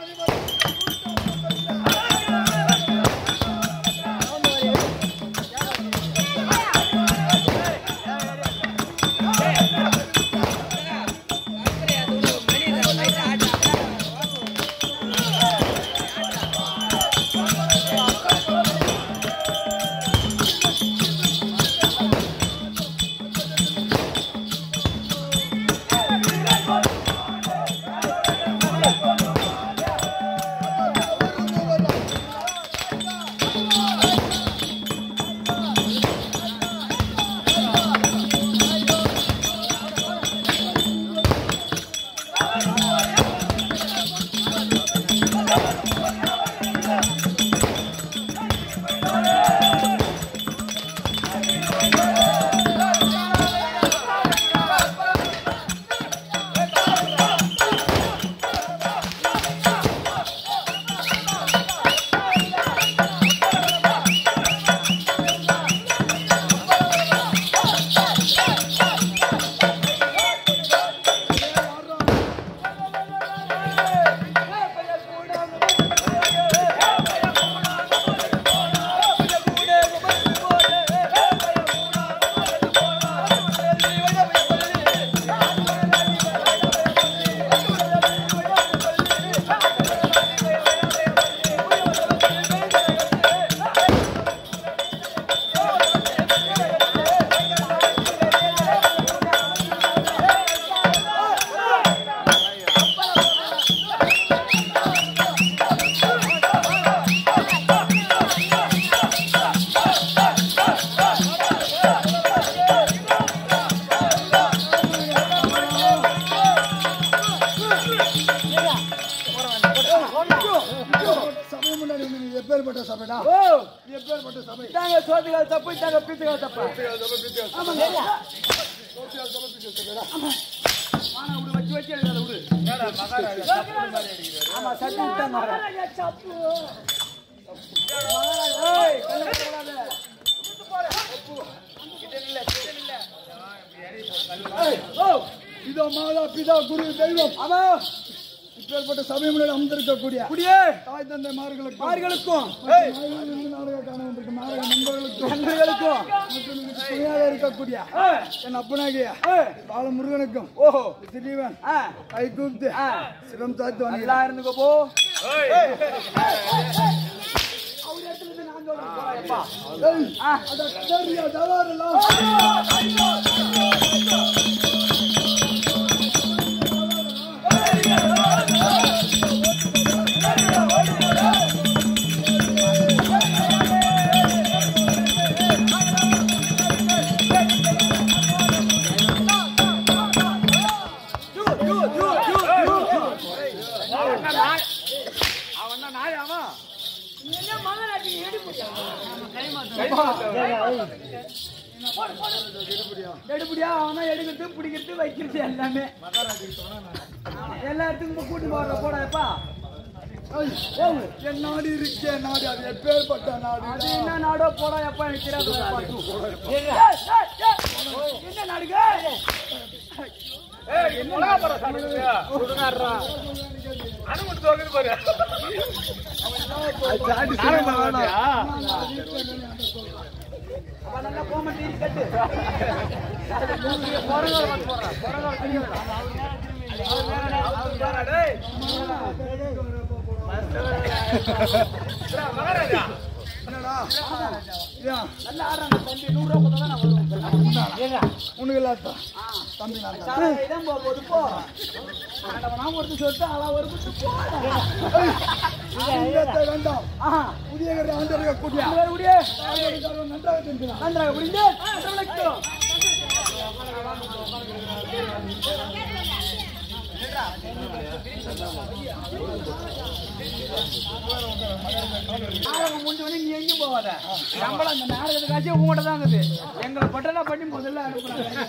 சபை முன்னாடி வந்து நீ எப்பேற்பட்ட சபைடா ஓ எப்பேற்பட்ட சபை இதாங்க சோத்துக்கால் தப்பு இதாங்க பீத்துக்கால் தப்பா ஆமாங்க ஆனா விடு வச்சு வச்சு எழுதாத விடு ஆமா சட்டி விட்டா மாறா ஏய் கண்ணு போடாத ஏய், ஓ, இதோ மாதா பிதா குரு தெய்வம் ஆமா இப்பேற்பட்ட சபை முன்னாடி அமர்ந்திருக்கக்கூடிய குடியே தாய் தந்தை மார்களுக்கும் மார்களுக்கும் மாயவிலிருந்து நாடக காண வந்திருக்க மாரக நண்பர்களுக்கும் நண்பர்களுக்கும் மற்றும் இதுக்கு துணையாக இருக்கக்கூடிய ஏய், என் அப்பனாகிய ஏய், பாலமுருகனுக்கும் ஓஹோ திடீவன் ஆ கை கூப்பிட்டு ஆ சிரம் தாத்து நல்லா வணங்குகிறேன். இருந்துக்கோ போ அவர் இடத்துல இருந்து நான் சொல்றேன் போடா, எப்பா. ஏய், ஆ அட தெரியா, தவறெல்லாம். எடுபடியா அவனா எடுக்கிறது பிடிக்கிறது வைக்கிறது எல்லாமே எல்லா இடத்துக்கும் கூட்டு போடுற போடா எப்பா ஏய், ஏய், என் நாடு இருக்கே நாடு அது எப்பேற்பட்ட நாடு அது என்ன நாடோ போடா எப்பா எனக்கு தெரியாது எப்பா, தூ. ஏய், ஏய், ஏய், என்ன நாடுங்க அப்ப நல்லா போம டீ கட்டு போறங்க வந்து போறா போறங்க தெரியுமா என்னடா ஏன், நல்லா ஆடுறாங்க தம்பி நூறு ரூபா கொடுத்தா நான் வருவேன் உனக்கு இல்லாதா தம்பி நான் தான். சாரா இதான் போ போது போ ஆண்டவனா ஒருத்தர் சொல்லிட்டு அளா ஒரு குத்து போடா சிங்கத்தை வேண்டாம் ஆஹா புதிய கரை ஆண்டவர்கள் இந்த வேறு முடியே நன்றாக தெரிஞ்சுதான் நன்றாக முடிந்து விளக்கும் நாடகம் முடிஞ்சவொடனே நீ எங்கேயும் போகாத நம்மள அந்த நாடகத்துக்காச்சும் உங்கள்கிட்ட தான் இருக்குது எங்களை பட்டனா பண்ணி முதல்ல அனுப்புறாங்க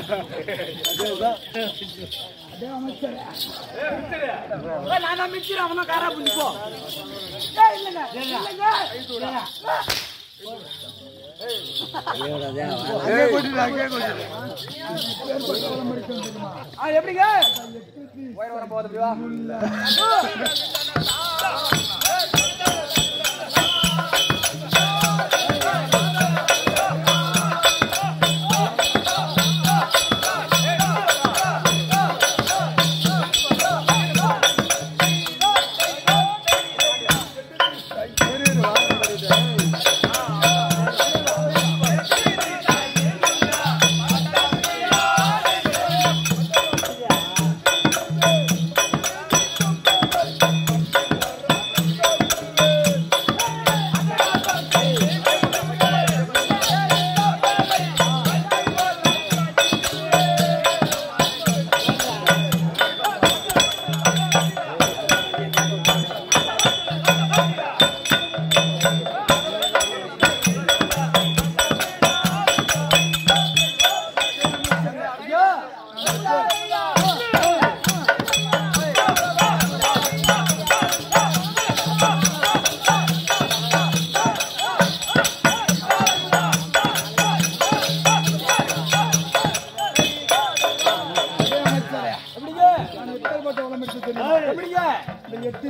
அதே அமைச்சர் ஏய், நான் தான் மிச்சிரு அவனா காரா புடிச்சு போ ஏய், இல்லைங்க இல்லைங்க அங்கே கூட்டிடு அங்கே கூட்டிடு எப்பேற்பட்ட விளம்பரம் தெரியுமா ஆ எப்படிங்க வயிறு வர போகுது அப்படி வா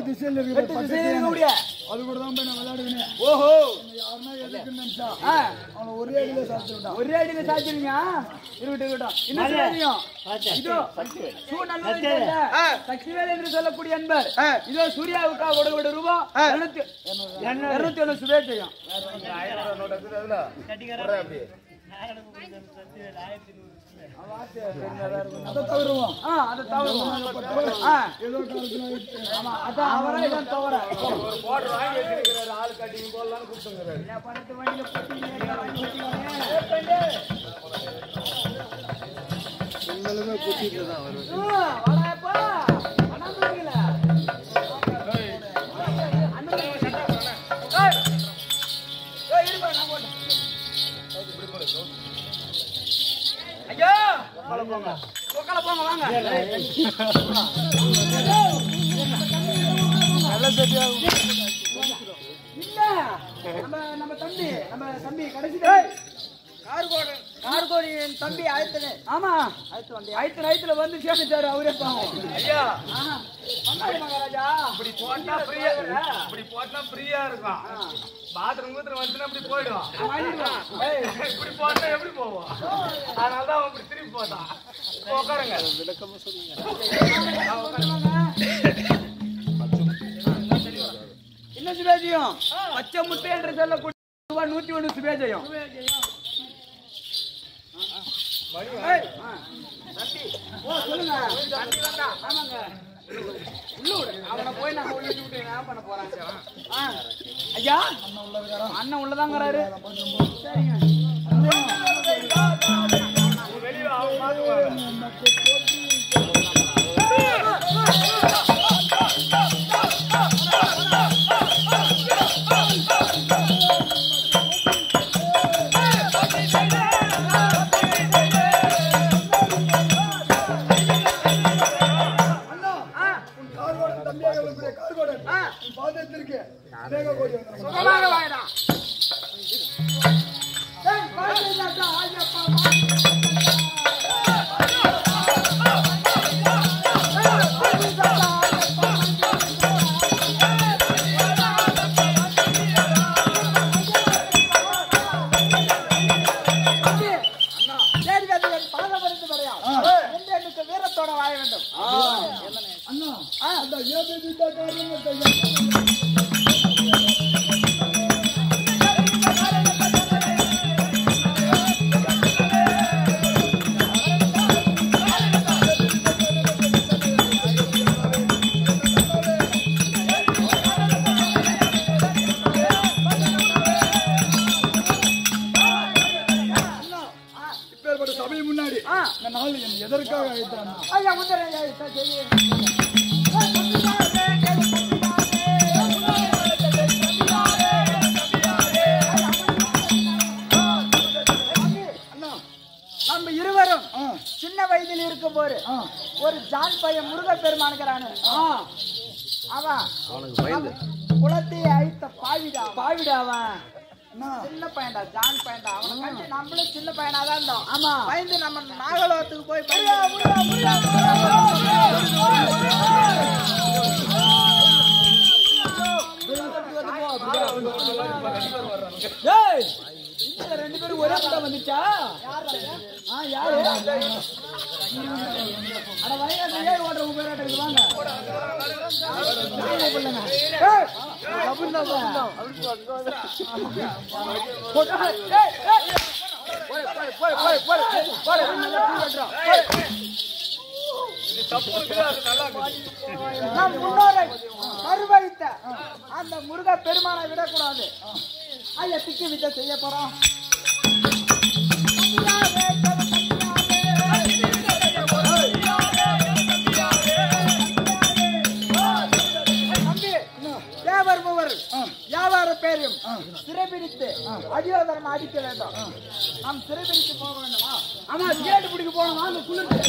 திசையில் இருக்கு எட்டு பத்து திசையில திசையில் இருக்கக்கூடிய அது கூட தான் போய் நான் விளையாடுவேன் ஓஹோ யாருன்னா எதுக்குன்னு நினைச்சா ஆ, அவனை ஒரே அடியில சாப்பிட்டு விட்டான் ஒரே அடியில சாச்சிருங்க இருக்கட்டும் இருக்கட்டும் என்ன தெரியும் இதோ சூழ்நிலை சேர்ந்த சக்திவேல் என்று சொல்லக்கூடிய அன்பர் இதோ சூர்யாவுக்காக கொடுக்கப்பட்ட ரூபாய் இருநூத்தி இருநூத்தி ஒண்ணு சுவே செய்யும் அதை தவிருவோம் ஆ அதை தவிர ஆ ஏதோ காலத்துல ஆமா அதான் அவரா இதான் தவிர உங்களுமே கூட்டிட்டு தான் வருவேன் வாடாப்பா அண்ணாந்துருக்கீங்களா ஐயோ உக்கால போங்க வாங்க இல்ல நம்ம நம்ம தம்பி நம்ம தம்பி கடைசி கார்கோடு கார்கோடி என் தம்பி ஆயத்தனே ஆமா ஆயத்து வண்டி ஆயத்து ஆயத்துல வந்து சேர்ந்துட்டாரு அவரே பாவம் ஐயா ஆஹா. வந்தாரு மகாராஜா இப்படி போட்டா ஃப்ரீயா இப்படி போட்டா ஃப்ரீயா இருக்கும் பாத்ரூம் கீத்ரூம் வந்துச்சுன்னா இப்படி போயிடும் ஏய், இப்படி போட்டா எப்படி போவோம் அதனால தான் அவன் இப்படி திருப்பி போட்டான் இப்போ உட்காருங்க என்ன சுபேஜியம் பச்சை முட்டை என்று சொல்லக்கூடிய ரூபாய் நூத்தி ஒண்ணு சுபேஜயம் ஏய், ஆ. ஓ சொல்லுங்க ஆமாங்க உள்ள விடு. அவனை போய் நான் உள்ள விட்டு என்ன பண்ண போறான் ஆ. ஐயா அண்ணன் உள்ளதாங்கிறாரு சரிங்க வெளியே அவங்க பார்த்துக்குவாங்க அண்ணா உன் கார்கோட தம்பியாக இருக்கக்கூடிய கார்கோட உன் பாதத்திற்கு மேக கோடி வந்தோம் சுகமாக வாங்கடா ஏய் பாத்துடா ஆயப்பா வீரத்தோட வாழ வேண்டும் அண்ணா அந்த ஏபிபி காரணம் இப்பேற்பட்ட சபை முன்னாடி ஆ. இந்த நாள் என் எதற்காக அழைத்தான் ஐயா முந்திர ஐயா சரி நம்ம இருவரும் ஆ சின்ன வயதில் இருக்கும் போது ஆ ஒரு ஜான் பையன் முருக பெருமானுக்கிறானு அவன் நம்ம குலத்தை அழித்த பாவிடா பாவிடா அவன் அண்ணா சின்ன பையன்டா ஜான் பையன்டா அவனை கண்டு நம்மளும் சின்ன பையனா தான் இருந்தோம் ஆமா பயந்து நம்ம நாகலோகத்துக்கு போய் முருகா முருகா முருகா ஏய் இந்த ரெண்டு பேரும் ஒரே கூட்டம் வந்துச்சா ஆ யாரு அட வயல ஏர் ஓடுற உங்க பேராட்ட வாங்க வாங்க பிள்ளைங்க ஏய் கபூர்தா ஏய் ஏய் போய் போய் போய் போய் போய் போய் நல்லா டீ வெட்றோம் இது தப்பு இருக்குது அது நல்லா இருக்குது நம் முன்னோரை கருவழித்த அந்த முருக பெருமானை விடக்கூடாது ஐயா திக்கி வித்த செய்ய போறோம் தம்பி, தேவர் மூவர் வியாபார பேரையும் சிறைபிடித்து அடியோதரம் அடிக்க வேண்டும் நாம் சிறைபிடித்து போக வேண்டுமா ஆமா கேட்டு பிடிக்க போனோம் வாங்க குளிர்ந்து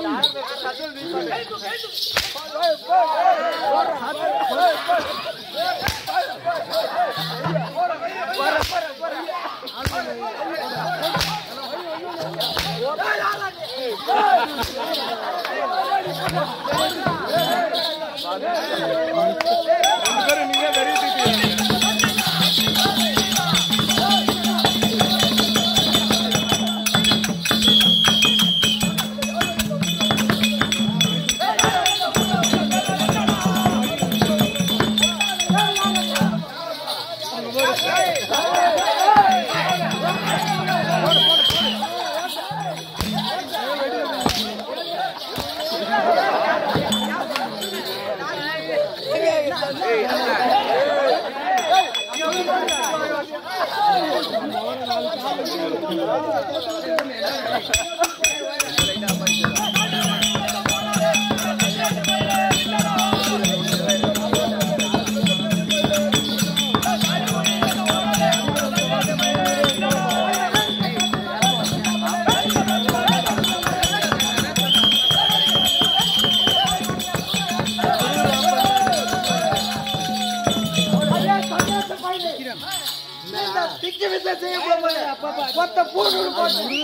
திக்கு வித்த செய்ய போகும்போது கொத்த பூண்டு போட்டு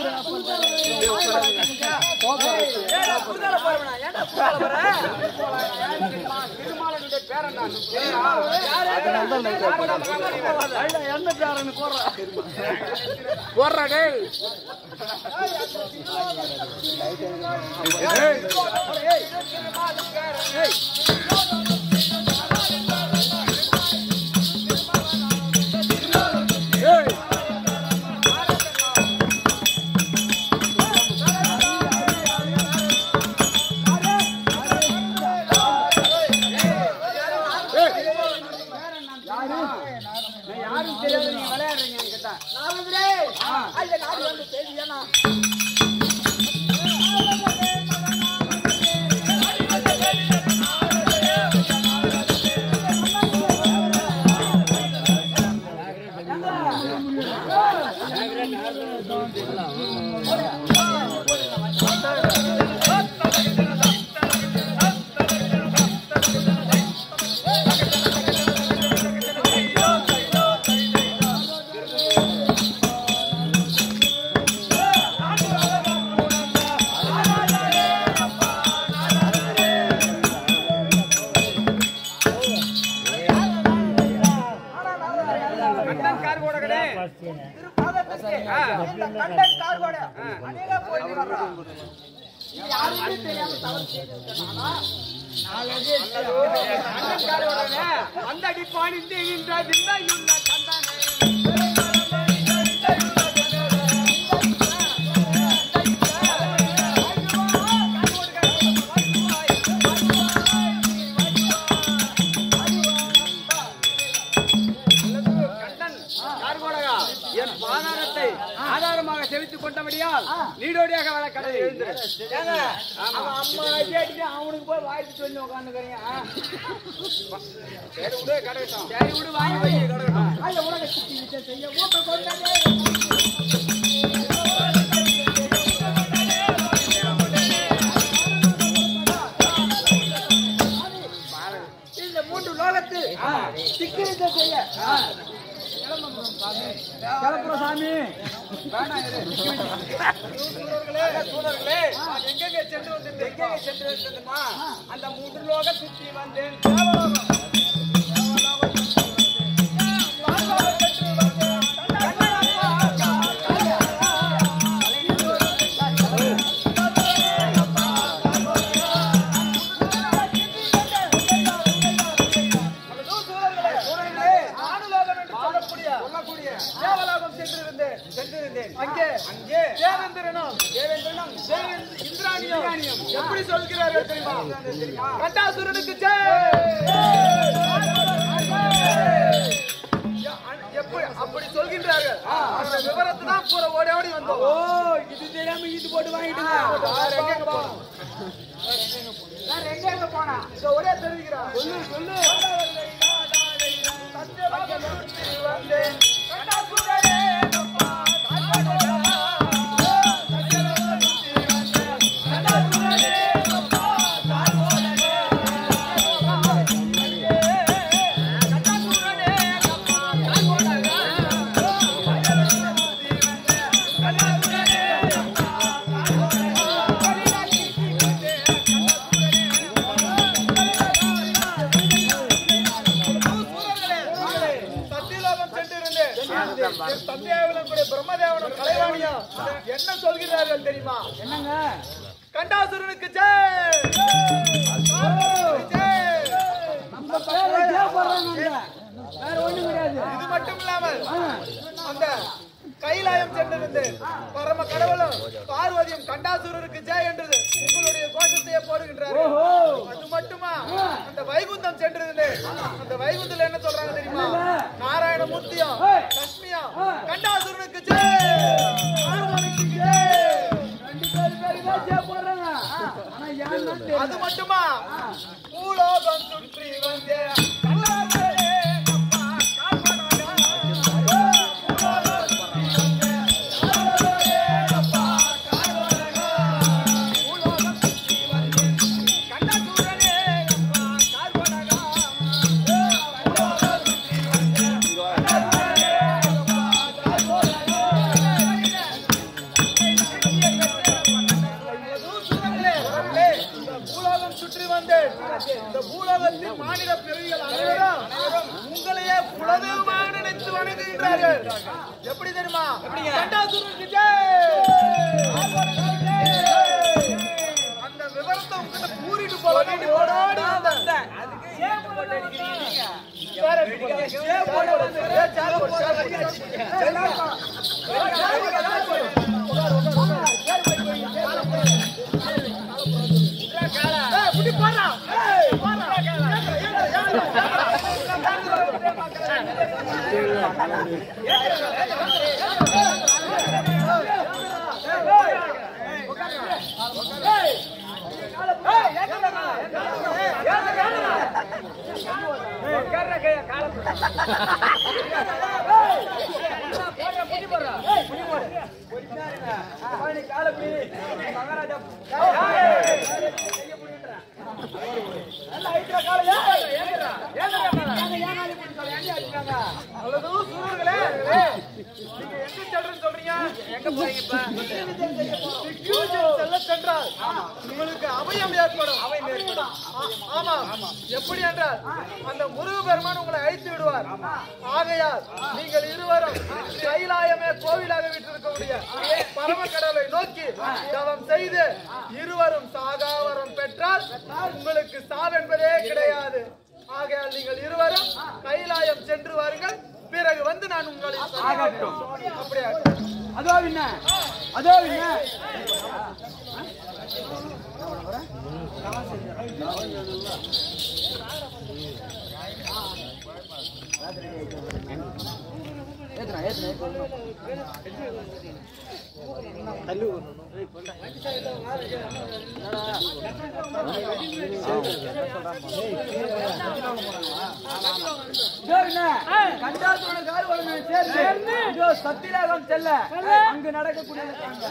யாரும் தெரியாது நீங்க விளையாடுறீங்க என்கிட்ட நான் வந்து ஐயா நாடு வந்து பேசியா அந்த அடிப்பான் இந்த இந்த இந்த கந்தானே கண்டன், கார்கோடகா, என் பாதாரத்தை ஆதாரமாக செலுத்திக் கொண்டபடியால் நீடோடியாக வர கடை எழுந்திரு அவன் அம்மா கேட்டுட்டு அவனுக்கு போய் வாய்ப்பு சொல்லி உட்காந்துக்கிறீங்க சரி விடு கடகட்டும் சரி விடு வாங்கி வை கடகட்டும் ஐயா உலக சுத்தி வித்த செய்ய ஊட்ட கொண்டாடே இந்த மூன்று லோகத்தில் திக்கிரித்த செய்ய கிளப்புற சாமி சூழர்களே நான் எங்கெங்க சென்று வந்திருந்தேன் எங்கெங்க சென்று வந்திருந்தேன்னா அந்த மூன்று லோக சுற்றி வந்தேன் தேவலோகம். தேவலோகம் சுற்றி வந்தேன். பாதாளம் சென்று வந்தேன். சூழர்களே, சூழர்களே, ஆணுலோகம் என்று சொல்லக்கூடிய சொல்லக்கூடிய தேவலோகம் சென்றிருந்தேன் சென்றிருந்தேன் அங்கே அங்கே தேவேந்திரனும் தேவேந்திரனும் தேவேந்திர- இந்திராணியும் எப்படி சொல்கிறார்கள் தெரியுமா கண்டாசுரனுக்கு எப்படி அப்படி சொல்கின்றார்கள் அந்த விவரத்தை தான் பூரா ஓடி ஓடி வந்தோம் ஓ இது தெரியாம இது போட்டு வாங்கிட்டுங்க வேற எங்க போனோம் வேற எங்க எங்க போனா இந்த ஒரே தெரிவிக்கிறார் சொல்லு சொல்லு வந்தேன் கண்டாசுரனே அப்பா, காப்பாற்றடா. கண்டாசுரனே பிரம்மதேவனும் கலைவாணியும் என்ன சொல்கிறார்கள் தெரியுமா என்னங்க கண்டாசுரனுக்கு ஜெய் ஜெய் நம்ம பேரை கேட்பறாங்க வேற ஒண்ணும் கிடையாது இது மட்டும் இல்லாமல் ஆ, அந்த கைலாயம் சென்றிருந்து பரம கடவுளும் பார்வதியும் கண்டாசுரருக்கு ஜெய் என்றது உங்களுடைய கோஷத்தையே போடுகின்றார்கள் ஓஹோ அது மட்டுமா அந்த வைகுந்தம் சென்றிருந்து அந்த வைகுந்தத்துல என்ன சொல்றாங்க தெரியுமா நாராயணமூர்த்தியும் ஏய். லட்சுமியும் கண்டாசுரனுக்கு ஜெய் பார்வதிக்கு ஜெய் ரெண்டு பேர் பேரு தான் கேட்பறாங்க ஆனா ஏன்னு அது தெரியல மட்டுமா பூலோகம் சுற்றி வந்தே கல்லாதே அப்பா கால்படாதா. பூலோகம் சுற்றி வந்தே கல்லாதே அப்பா கால்படாதா. பூலோகம் சுற்றி வந்தே கண்டாசூரனே அப்பா கால்படாதா. பூலோகம் சுற்றி வந்தே கல்லாதே அப்பா கால்படாதா. இந்த பூலோகம் சுற்றி வந்தேன் இந்த பூலோகத்தில் மாநில பிறவிகள் அனைவரும் உங்களையே குலதெய்வமாக நினைத்து வணங்குகின்றார்கள் எப்படி தெரியுமா கண்டாசுரனுக்கு ஜெய்! அந்த விவரத்தை உங்ககிட்ட கூறிட்டு போலாம்னு ஓடோடி வந்தேன். சேர் எடுத்து போடு. சேர் போடு. சேர் சேர் போடு. சேர் போடு. சேர் போடு. உட்காரு, உட்காரு, உட்காரு. சேர் போடு. சேர் போடு. ஏய், இப்படி போடா. ஏய், போடா. ஏறுடா, ஏறுடா, அவ்வளவு சூழல்களே, நீங்க எங்க செல்றேன்னு சொல்றீங்க? திக்விஜயம் செல்லச் சென்றால் உங்களுக்கு அபயம் ஏற்படும். ஆ- ஆமா. எப்படி என்றால் அந்த முருகபெருமான் உங்களை அழைத்து விடுவார் ஆகையால் நீங்கள் இருவரும் கைலாயமே கோவிலாக விட்டிருக்கக்கூடிய பரமக்கடலை நோக்கி தவம் செய்து இருவரும் சாகாவரம் பெற்றால் உங்களுக்கு சாவென்பதே கிடையாது ஆகையால் நீங்கள் இருவரும் கைலாயம் சென்று வாருங்கள் பிறகு வந்து நான் உங்களை ஆகட்டும். அப்படியே அதோ என்ன அதோ என்ன ஏத்துறா ஏத்துறா இதோ என்ன? கண்டாசுரன கால்வளவன் சேர்ந்து இதோ சத்தியலோகம் செல்ல அங்கு நடக்கக்கூடிய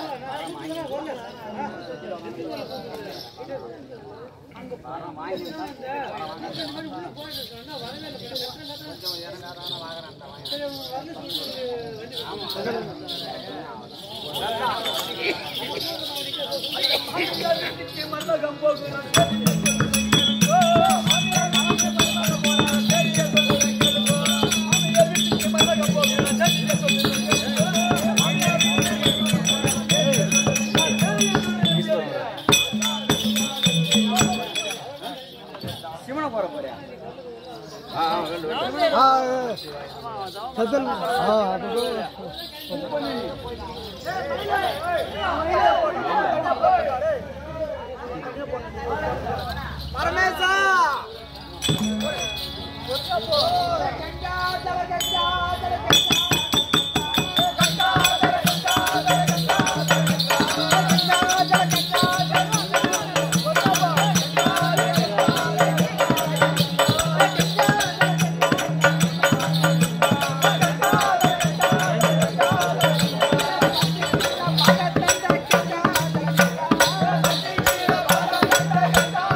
மன்னகம் போகும் சிவனை போற போறியா பரமேசா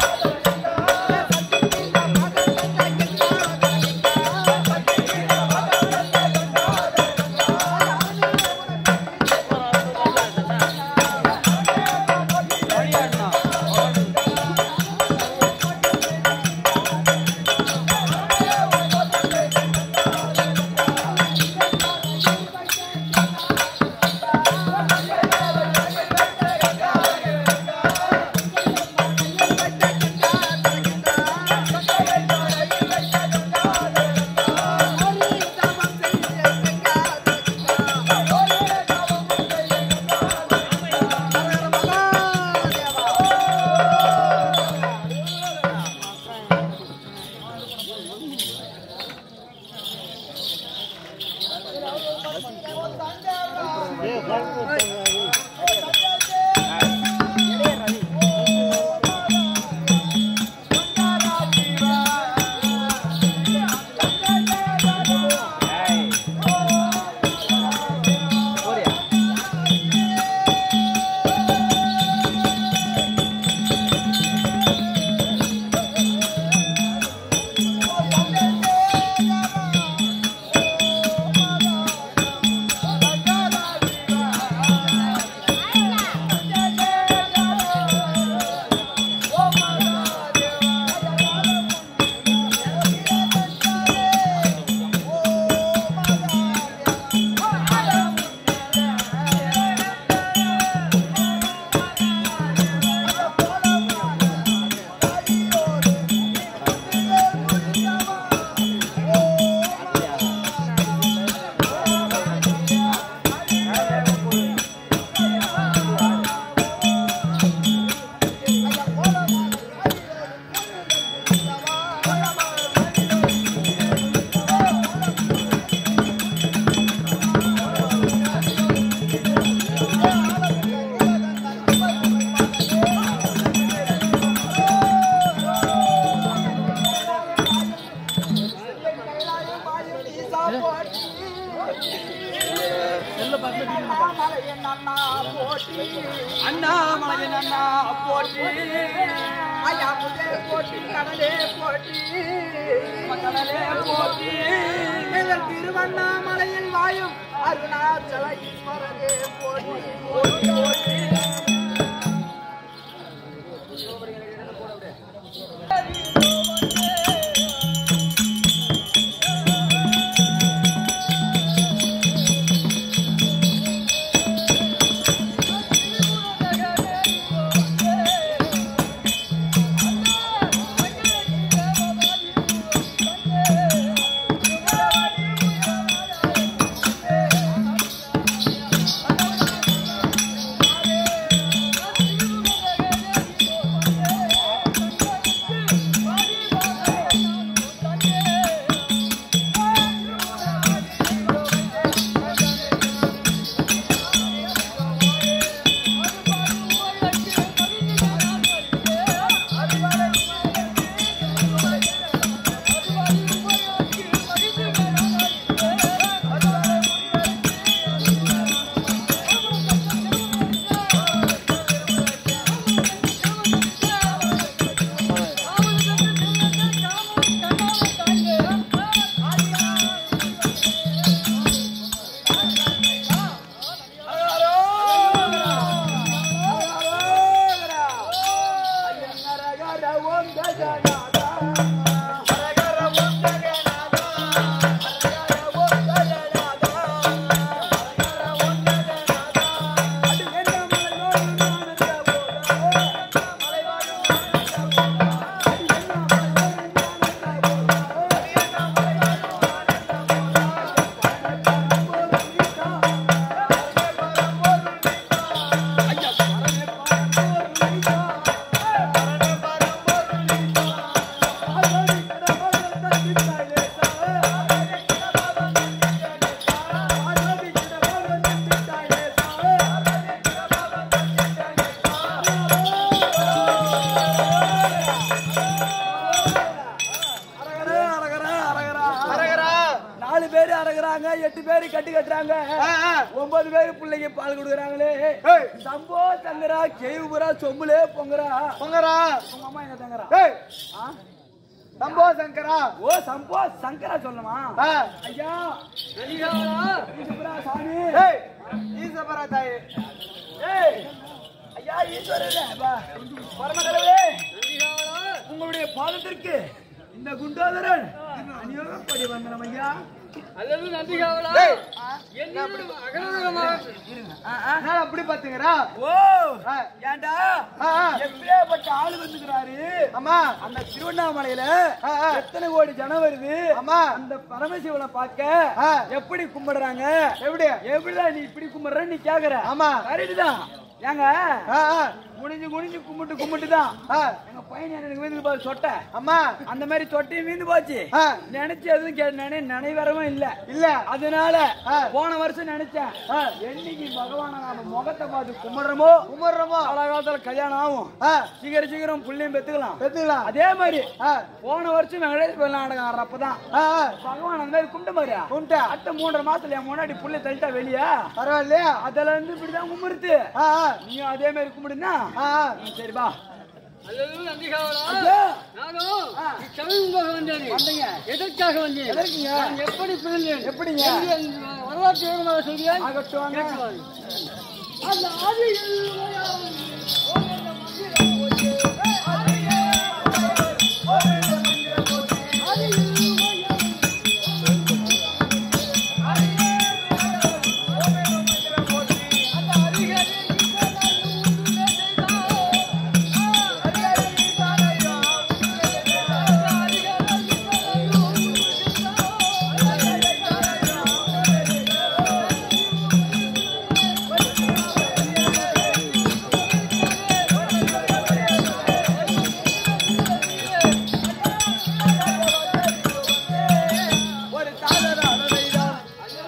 Thank அண்ணாமலை அண்ணா போற்றி ஐயா முதே போற்றி கடலே போற்றி கடலே போற்றி எங்கள் திருவண்ணாமலையில் வாயும் அருணாச்சல ஈஸ்வரனே போற்றி போற்றி போற்றி நாலு பேரு அறகுறாங்க எட்டு பேரு கட்டி கட்டுறாங்க ஒன்பது பேரு பிள்ளைங்க பால் கொடுக்குறாங்களே சம்போ தங்குறா கேவுரா சொம்புலே பொங்குறா பொங்கரா உங்க அம்மா எங்க தங்குறா ஏய் ஆ? சம்போ சங்கரா ஓ சம்போ சங்கரா சொல்லணுமா ஆ. ஐயா ஈஸ்வரா சாமி ஏய் ஈசபரா தாயே ஏய் ஐயா ஈஸ்வரனே வா. பரமகடவுளே உங்களுடைய பாதத்திற்கு இந்த குண்டோதரன் அநியோகப்படி வந்தனம் ஐயா ஏய் இருங்க. ஆ, ஆ. நான் அப்படி பாத்துங்கறா ஓ ஆ. ஏண்டா ஆ, ஆ. எப்படியாப்பட்ட ஆளு வந்துக்கிறாரு அம்மா அந்த திருவண்ணாமலையில ஆ, ஆ. எத்தனை கோடி ஜனம் வருது அம்மா. அந்த பரமசிவனை பார்க்க ஆ. எப்படி கும்பிடுறாங்க எப்படி எப்படிடா நீ இப்படி கும்பிடுற நீ கேக்குற ஆமா கரெக்ட் தான் ஏங்க ஆ, ஆ. குனிஞ்சு குனிஞ்சு கும்பிட்டு கும்பிட்டு தான் ஆ, எங்க பையன் எனக்கு வீந்து பாரு சொட்டை அம்மா அந்த மாதிரி சொட்டையும் வீந்து போச்சு ஆ, நினைச்சு எதுவும் கே- நினை நினைவரவும் இல்ல இல்ல அதனால ஆ. போன வருஷம் நினைச்சேன் ஆ. என்னைக்கு பகவான நாம முகத்தை பார்த்து கும்பிடுறோமோ கும்பிடுறோமோ காலகாலத்துல கல்யாணம் ஆகும் ஆ, சீக்கிரம் சீக்கிரம் புள்ளையும் பெத்துக்கலாம் பெத்துக்கலாம் அதே மாதிரி ஆ, போன வருஷம் வெங்கடேஷ் கோயில் நாடகம் ஆடுறப்பதான் ஆ, ஆ, பகவான் அந்த மாதிரி கும்பிட்ட மாதிரியா கும்பிட்டா. அடுத்த மூன்றரை மாசத்துல என் முன்னாடி புள்ளை தள்ளிட்டா வெளியே பரவாயில்லையா அதுல இருந்து இப்படிதான் கும்பிடுது ஆ, ஆ, நீயும் அதே மாதிரி கும்பிடுனா ஆ, ஆ. ம், சரிப்பா அல்லது நந்திகாவலா ஐயா, நானும் ஆ. தமிழ்முக வந்தேன் வந்தீங்க. எதற்காக வந்தேன் எதற்குங்க? நான் எப்படி பிறந்தேன் எப்படிங்க? என்று என் வரலாற்று விவரமாக சொல்கிறேன் ஆகட்டும் வாங்க. கேட்டு வாருங்கள். அந்த ஆதியில் உரையாடும் ஓரென்ற மந்திரம் ஒன்று. ஆதியில் உரையாடும் அந்த அடிகளை ஈசனாய் உன்னுள்ளே செய்தார். ஒரு தாளரான தெய்வம்.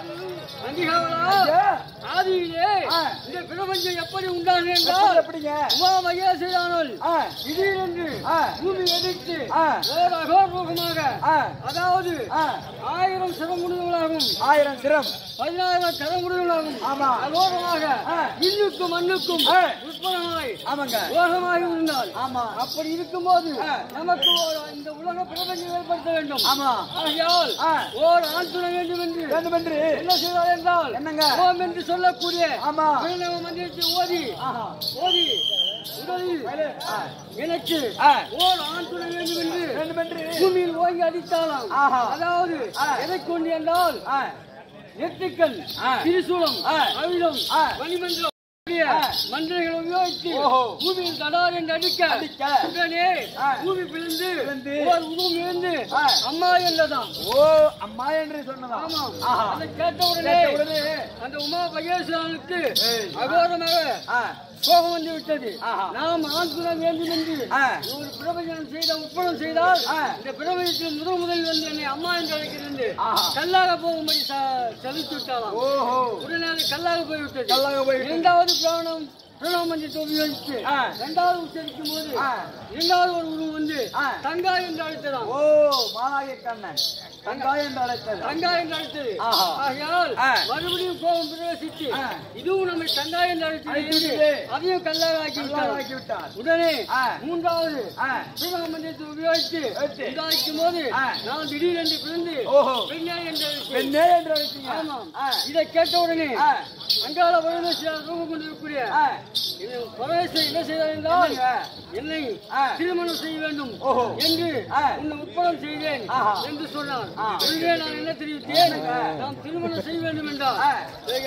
நந்திகாவலா, ஐயா, ஆதியிலே ஆ. இந்த பிரபஞ்சம் எப்படி உண்டானது எப்படி என்றால் எப்படிங்க உமா மகேசரானல் ஆ, திடீரென்று ஆ. பூமி எதிர்த்து ஆ. ஓர் அகோரமாக ஆ, அதாவது ஆ, ஆயிரம் சிறமுடிவுகளாகும் ஆயிரம் சிரம் பதினாயிரம் தலைமுறைகளாகும் ஆமா. அகோரமாக ஆ. விண்ணுக்கும் மண்ணுக்கும் ஆ. உட்பலமாய் ஆமாங்க உலகமாக இருந்தால் ஆமா அப்படி இருக்கும்போது ஆ. நமக்கு ஒரு இந்த உலக பிரபஞ்சம் ஏற்படுத்த வேண்டும் ஆமா ஆகையால் ஆ. ஓர் ஆண் துணை வேண்டும் என்று வேண்டுமென்று என்ன செய்தார் என்றால் என்னங்க? ஓம் என்று சொல்லக்கூடிய ஆமா. பிரணவ மந்திரத்தை ஓதி ஆஹா. ஓதி முதலில் ஆ, எனக்கு ஆ. ஓர் ஆண் துணை வேண்டும் என்று வேண்டுமென்று பூமியில் ஓங்கி அடித்தாலாம் ஆஹா. அதாவது ஆ. எதை கொண்டு என்றால் ஆ, நெற்றிக்கல் ஆ. திரிசூலம் ஆ. அவிலம் ஆ. மணிமந்திரம் ஆ. மந்திரங்களை உபயோகித்து ஓஹோ. பூமியில் தடார் என்று அடிக்க அடிக்க. உடனே ஆ. பூமி பிளந்து பிளந்து. ஓர் உருவம் இருந்து ஆ. அம்மா என்றதாம் ஓ அம்மா என்று சொன்னதா ஆமாம் ஆஹா. அதை கேட்ட உடனே கேட்ட உடனே அந்த உமா பகேஸ்வரனுக்கு ஏய். அகோரமாக ஆ, கோபம் வந்து விட்டது ஆஹா. நாம் ஆண் துணை வேண்டும் என்று ஆ. ஒரு பிரபஞ்சம் செய்த உப்பளம் செய்தால் ஆ. இந்த பிரபஞ்சத்தில் முதல் முதலில் வந்து என்னை அம்மா என்று அழைக்கிறது ஆஹா. கல்லாக போகும்படி ச- சலித்து விட்டாலாம் ஓஹோ உடனே அது கல்லாக போய்விட்டது கல்லாக போய்விட்டது. இரண்டாவது பிராணம் பிரணவ மந்திரத்தை உபயோகித்து ஆ. இரண்டாவது உச்சரிக்கும் போது ஆ. இரண்டாவது ஒரு உருவம் வந்து ஆ. தங்கா என்று அழைத்ததாம் ஓ மாலாய கண்ணன் தங்காய் என்று அழைத்தது தங்கா என்று அழைத்தது ஆஹா. ஆகையால் ஆ. மறுபடியும் கோபம் பிரவேசித்து ஆ. இதுவும் நம்மை தங்கா என்று அழைத்தது அழைத்தது. அதையும் கல்லாக ஆக்கி விட்டார் ஆக்கி விட்டார் உடனே ஆ. மூன்றாவது ஆ. பிரணவ மந்திரத்தை உபயோகித்து எடுத்து. உண்டாக்கும் போது ஆ. நான் திடீரென்று பிறந்து ஓஹோ. பெண்ணே என்று அழைத்தேன். பெண்ணே என்று அழைத்தீங்க ஆமாம் ஆ. இதை கேட்ட உடனே ஆ. அங்காள பரமேஸ்வரர் ரூபம் கொண்டிருக்கக்கூடிய ஆ. இது பரமேஸ்வரர் என்ன செய்தார் என்றால் என்னங்க? என்னை ஆ. திருமணம் செய்ய வேண்டும் ஓஹோ. என்று ஆ. உன்னை உட்படம் செய்தேன் ஆஹா. என்று சொன்னார் ஆ. உடனே நான் என்ன தெரிவித்தேன் என்னங்க? நாம் திருமணம் செய்ய வேண்டும் என்றால் ஆ.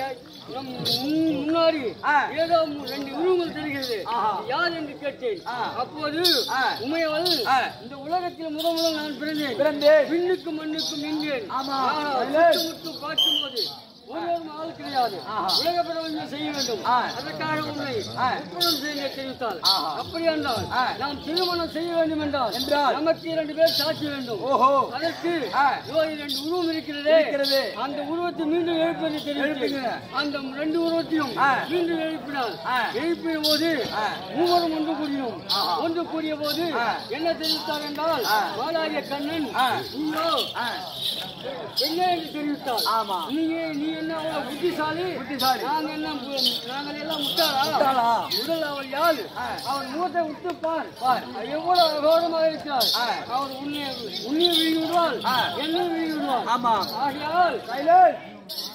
நம் முன்- முன்னாடி ஆ. ஏதோ மு- ரெண்டு உருவங்கள் தெரிகிறது ஆஹா. யார் என்று கேட்டேன் ஆ. அப்போது ஆ. உமையவள் ஆ. இந்த உலகத்தில் முதல் முதல் நான் பிறந்தேன் பிறந்தேன் விண்ணுக்கும் மண்ணுக்கும் நின்றேன் ஆமா. ஆனால் அதிலே- சுற்று முற்று பார்க்கும்போது ஒரு ஆள் கிடையாது ஆஹா. உலக பிரபஞ்சம் செய்ய வேண்டும் ஆ. அதற்காக உன்னை ஆ. ஒப்பந்தம் செய்ய தெரிவித்தால் ஆஹா. அப்படி என்றால் ஆ. நாம் திருமணம் செய்ய வேண்டும் என்றால் என்றால்? நமக்கு இரண்டு பேர் சாட்சி வேண்டும் ஓஹோ அதற்கு ஆ. இதோ இரண்டு உருவம் இருக்கிறதே இருக்கிறது. அந்த உருவத்தை மீண்டும் எழுப்பதை தெரிவித்து எழுப்புங்க. அந்த ரெண்டு உருவத்தையும் ஆ. மீண்டும் எழுப்பினால் ஆ. எழுப்பிய போது ஆ. மூவரும் ஒன்று கூடினோம் ஆஹா. ஒன்று கூடிய போது ஆ. என்ன தெரிவித்தார் என்றால் ஆ. மாலாய கண்ணன் ஆ. நீயோ ஆ. என்ன என்று தெரிவித்தார் ஆமா. நீ நீ என்ன அவ்வளவு புத்திசாலி புத்திசாலி. நாங்க என்ன பு- நாங்கள் எல்லாம் முட்டாளா முட்டாளா? முதல் அவள் யாரு ஆ. அவன் முகத்தை விட்டு பார் பார். அது எவ்வளவு அகோரமாக இருக்கிறார் ஆ. அவர் உன்னை உன்னையும் விழுங்கி விடுவாள் ஆ. என்னையும் விழுங்கி விடுவாள் ஆமா ஆகையால் சைலன்ட்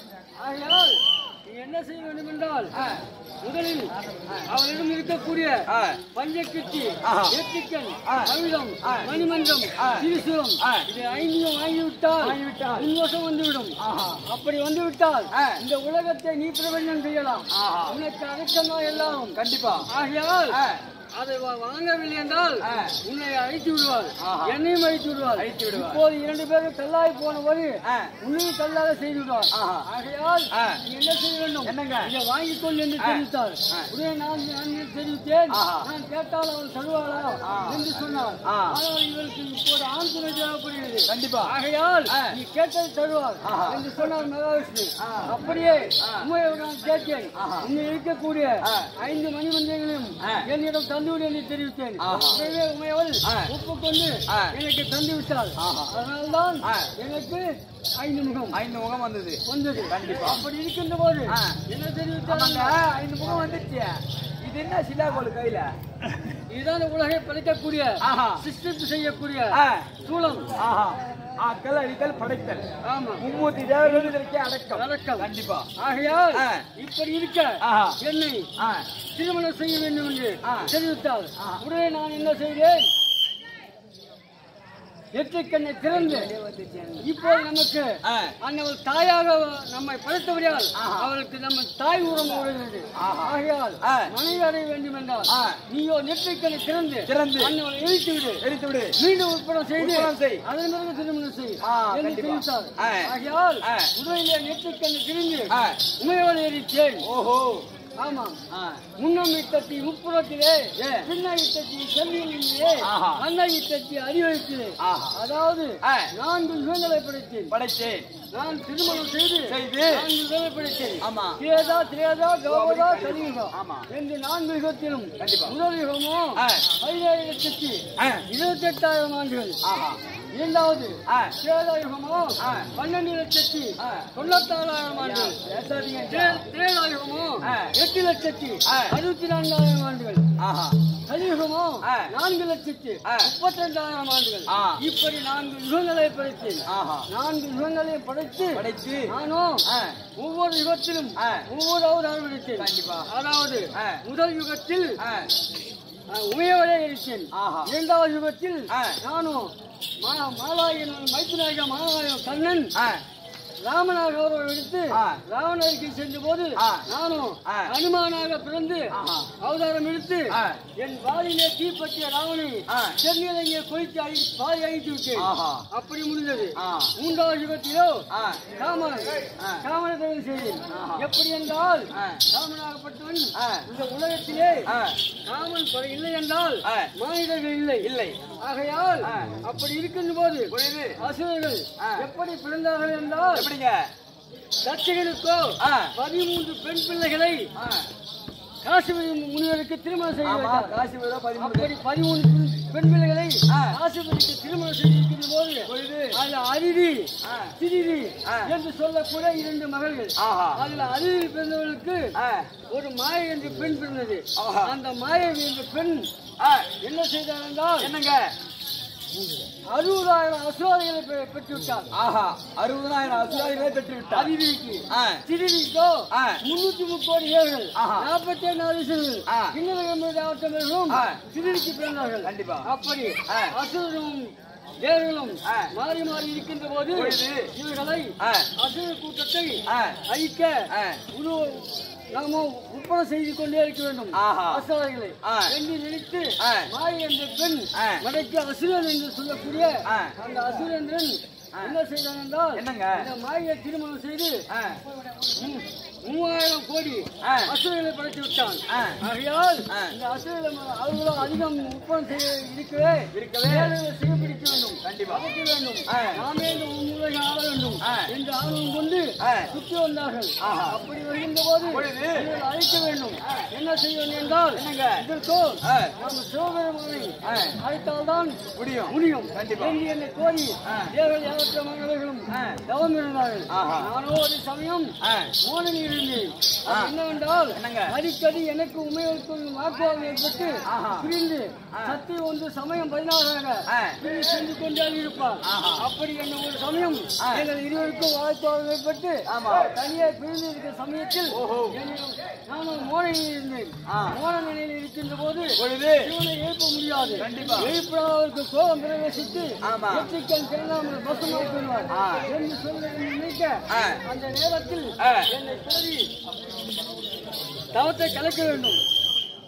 ஆகையால் நீ என்ன செய்ய வேண்டும் என்றால் ஆ. முதலில் அவளிடம் இருக்கக்கூடிய ஆ. பஞ்சக்கிட்டி ஆஹா. எத்திக்கன் ஆ. அவிடம் ஆ. மணிமன்றம் ஆ. திரிசூலம் ஆ. இதை ஐந்தையும் வாங்கிவிட்டால் வாங்கிவிட்டால். உன்வசம் வந்துவிடும் ஆஹா. அப்படி வந்துவிட்டால் ஆ. இந்த உலகத்தை நீ பிரபஞ்சம் செய்யலாம் ஆஹா. உனக்கு அடக்கமா எல்லாம் கண்டிப்பா ஆகையால் ஆ. அதை வா- வாங்கவில்லை என்றால் ஆ. உன்னை அழித்து விடுவார் ஆஹா. என்னையும் அழித்து விடுவார் அழித்து விடுவார். இப்போது இரண்டு பேரும் கல்லாய் போனபோது ஆ. உன்னையும் கல்லாக செய்து விடுவார் ஆஹா. ஆகையால் ஆ. நீ என்ன செய்ய வேண்டும் என்னங்க? இதை வாங்கிக் கொள் என்று ஆ. தெரிவித்தார் ஆ. உடனே நான் நான் தெரிவித்தேன் ஆஹா. நான் கேட்டால் அவள் தருவாளா ஆ. என்று சொன்னார் ஆ. ஆனால் இவருக்கு இப்போது ஆண் துணை தேவைப்படுகிறது கண்டிப்பா ஆகையால் ஆ. நீ கேட்டதை தருவார் ஆஹா. என்று சொன்னார் மகாவிஷ்ணு ஆ. அப்படியே ஆ. உண்மையை நான் கேட்டேன் ஆஹா. இங்கு இருக்கக்கூடிய ஆ. ஐந்து மணிமந்தைகளையும் ஆ. என்னிடம் தந்துவிடு என்று தெரிவித்தேன் ஆஹா. உடனே உமையவள் ஆ. ஒப்புக்கொண்டு ஆ. எனக்கு தந்து விட்டாள் ஆஹா. அதனால்தான் ஆ. எனக்கு ஐந்து முகம் ஐந்து முகம் வந்தது வந்தது கண்டிப்பா. அப்படி இருக்கின்ற போது ஆ. என்ன ஆமாங்க தெரிவித்தாங்க ஐந்து முகம் வந்துச்சு இது என்ன சிலாகோல் கையில இதுதான் உலகை படைக்கக்கூடிய ஆஹா. சிஸ்டத்து செய்யக்கூடிய ஆ. சூலம் ஆஹா ஆக்கல் அழித்தல் படைத்தல் ஆமா மும்மூர்த்தி தேவர்கள் இதற்கே அடக்கம் அடக்கம். கண்டிப்பா ஆகையால் ஆ. இப்படி இருக்க ஆஹா. என்னை ஆ திருமணம் செய்ய வேண்டும் என்று ஆ. தெரிவித்தால் ஆ. உடனே நான் என்ன செய்தேன் நெற்றிக்கண்ணை திறந்து இப்போது நமக்கு ஆ. அன்னவள் தாயாக நம்மை படைத்தவரையால் ஆஹா. அவளுக்கு நம்ம தாய் உரம் வருகிறது ஆஹா. ஆகையால் ஆ. மனைவி அடைய வேண்டும் என்றால் ஆ. நீயோ நெற்றிக்கண்ணை திறந்து திறந்து. அன்னவளை எரித்து விடு எரித்து விடு மீண்டும் உட்படம் செய்து உட்படம் செய். அதன் பிறகு திருமணம் செய் ஆ, என்று கண்டிப்பா. தெரிவித்தார் ஆ. ஆகையால் ஆ. முதலிலே நெற்றிக்கண்ணை திரிந்து ஆ. உமையோடு எரித்தேன் ஓஹோ ஆமாம் ஆ முன்னம் இட்டத்தி முப்புறத்திலே ஏ. பின்ன இட்டத்தி செல்வியிலே ஆஹா. அன்ன இட்டத்தி அறிவழித்திலே ஆஹா. அதாவது ஆ. நான்கு யுகங்களை படைத்தேன் படைத்தேன் நான் திருமணம் செய்து செய்து. நான்கு யுகங்களை படைத்தேன் ஆமா. திரேதா திரேதா கௌபதா கலியுகம் ஆமா. என்று நான்கு யுகத்திலும் கண்டிப்பா. முதல் யுகமோ ஆ. பதினேழு லட்சத்தி ஆ. இருபத்தி எட்டாயிரம் ஆண்டுகள் ஆஹா இரண்டாவது ஆ. திரேதா யுகமோ ஆ. பன்னெண்டு லட்சத்தி ஆ. தொண்ணூத்தாறாயிரம் ஆண்டுகள் பேசாதீங்க திரே- திரேதாயுகமோ ஆ. எட்டு லட்சத்தி ஆ. அறுபத்தி நான்காயிரம் ஆண்டுகள் ஆஹா கலியுகமோ ஆ. நான்கு லட்சத்தி ஆ. முப்பத்தி ரெண்டாயிரம் ஆண்டுகள் ஆ. இப்படி நான்கு யுகங்களை படைத்தேன் ஆஹா நான்கு யுகங்களை படைத்து படைத்து நானும் ஆ. ஒவ்வொரு யுகத்திலும் ஆ. ஒவ்வொரு அவதாரம் எடுத்தேன் கண்டிப்பா. அதாவது ஆ. முதல் யுகத்தில் ஆ உமையவரே எடுத்தேன் ஆஹா. இரண்டாவது யுகத்தில் ஆ. நானும் மா- மாலாயன் மைத்துநாயக மாலாயம் கண்ணன் ஆ ராமனாக அவர்கள் எடுத்து ஆ. ராவணருக்கு சென்ற போது ஆ. நானும் ஆ. அனுமானாக பிறந்து ஆஹா. அவதாரம் எடுத்து ஆ. என் வாலிலே தீப்பற்றிய ராவணை ஆ. சென்னியிலே கொய்த்து அழி பாதி அழித்து விட்டேன் ஆஹா. அப்படி முடிந்தது ஆ. மூன்றாவது யுகத்திலோ ஆ காமன் ஆ. காமனை தவிர செய்தேன் ஆஹா. எப்படி என்றால் ஆ. காமனாகப்பட்டவன் ஆ. இந்த உலகத்திலே ஆ காமன் ப- இல்லை என்றால் ஆ. மனிதர்கள் இல்லை இல்லை ஆகையால் ஆ. அப்படி இருக்கின்ற போது புரியுது அசுரர்கள் ஆ. எப்படி பிறந்தார்கள் என்றால் எப்படிங்க தட்சகனுக்கோ ஆ பதிமூன்று பெண் பிள்ளைகளை ஆ காசிபதி முனிவருக்கு திருமணம் செய்து ஆமா வைத்தார் காசி விட பதிமூணு அப்படி பதிமூன்று பெண் பெண் பிள்ளைகளை ஆ. காசிபதிக்கு திருமணம் செய்திருக்கிற போது புரியுது அதுல அரிதி ஆ. திரிதி ஆ. என்று சொல்லக்கூடிய இரண்டு மகள்கள் ஆஹா அதுல அரிதி பிறந்தவர்களுக்கு ஆ ஒரு மாயை என்ற பெண் பிறந்தது ஆஹா. அந்த மாயை என்ற பெண் ஆ என்ன செய்தார் என்றால் என்னங்க அறுபதாயிரம் அசுவாதிகளை பெ- பெற்றுவிட்டார் ஆஹா அறுபதாயிரம் அசுராதிகளை பெற்று விட்டார் அதிதிக்கு ஆ திரிதிக்கோ ஆ. முன்னூத்தி முப்பது ஏழுகள் ஆஹா. நாற்பத்தி ஏழு அரசர்கள் ஆ. கிண்ணகம் ஆட்டவர்களும் ஆ. திரிதிக்கு பிறந்தார்கள் கண்டிப்பா. அப்படி ஆ. அசுரரும் தேவர்களும் ஆ. மாறி மாறி இருக்கின்ற போது புரியுது. இவர்களை ஆ அசுர கூட்டத்தை ஆ அழிக்க ஆ ஒரு நாம ஒப்பனம் செய்து கொண்டே இருக்க வேண்டும் ஆஹா. அசுரர்களை ஆ. என்று நினைத்து ஆ. மாறி என்ற பெண் ஆ. மடைக்கு அசுரன் என்று சொல்லக்கூடிய ஆ. அந்த அசுரேந்திரன் என்ன செய்தான் என்றால் என்னங்க? இந்த மாயை திருமணம் செய்து ஆ மூ- மூவாயிரம் கோடி ஆ. அசுரர்களை படைத்து விட்டான் ஆ. ஆகையால் ஆ. இந்த அசுரர்களை ம- அவர்களும் அதிகம் ஒப்பனம் செய்ய இருக்கவே இருக்கவே. வேலைகளை சிறைப்பிடிக்க வேண்டும் கண்டிப்பா. அகற்ற வேண்டும் ஆ. நாமே இந்த உலகை ஆள வேண்டும் ஆ. என்று ஆர்வம் கொண்டு ஆ. சுற்றி வந்தார்கள் ஆஹா. அப்படி வருகின்ற போது பொழுது. இவர்கள் அழைக்க வேண்டும் என்ன செய்ய வேண்டும் என்றால் என்னங்க? இதற்கோ ஆ. நம்ம சிவபெருமானை ஆ. அழைத்தால்தான் முடியும் முடியும் கண்டிப்பா. என்று என்னை கோரி ஆ. தேவர்கள் ஏவற்ற மன்னர்களும் ஆ. தவம் இருந்தார்கள் ஆஹா. நானோ ஒரு சமயம் ஆ மோனி இருந்தேன் ஆ. அது என்னவென்றால் என்னங்க? அடிக்கடி எனக்கு உமைகளுக்கும் வாக்குவாதம் ஏற்பட்டு ஆஹா. பிரிந்து ஆ. சக்தி வந்து சமயம் பதினாறாக ஆ. பிரிந்து சென்று கொண்டே இருப்பார் ஆஹா. அப்படி என்ன ஒரு சமயம் ஆ. எங்கள் இருவருக்கும் வாக்குவாதம் ஏற்பட்டு ஆமா. தனியே பிரிந்து இருக்கிற சமயத்தில் ஓஹோ. என்னிடம் நானும் மோனையில் இருந்தேன் ஆ. மோன நிலையில் இருக்கின்ற போது பொழுது இவனை எழுப்ப முடியாது கண்டிப்பா. எழுப்பினால் அவருக்கு கோபம் பிரவேசித்து ஆமா. எச்சிக்கல் செல்லாமல் பசுமாய் கொள்வார் ஆ. என்று சொல்ல நினைக்க ஆ. அந்த நேரத்தில் ஆ. என்னை கோரி தவத்தை கலைக்க வேண்டும் தவத்தை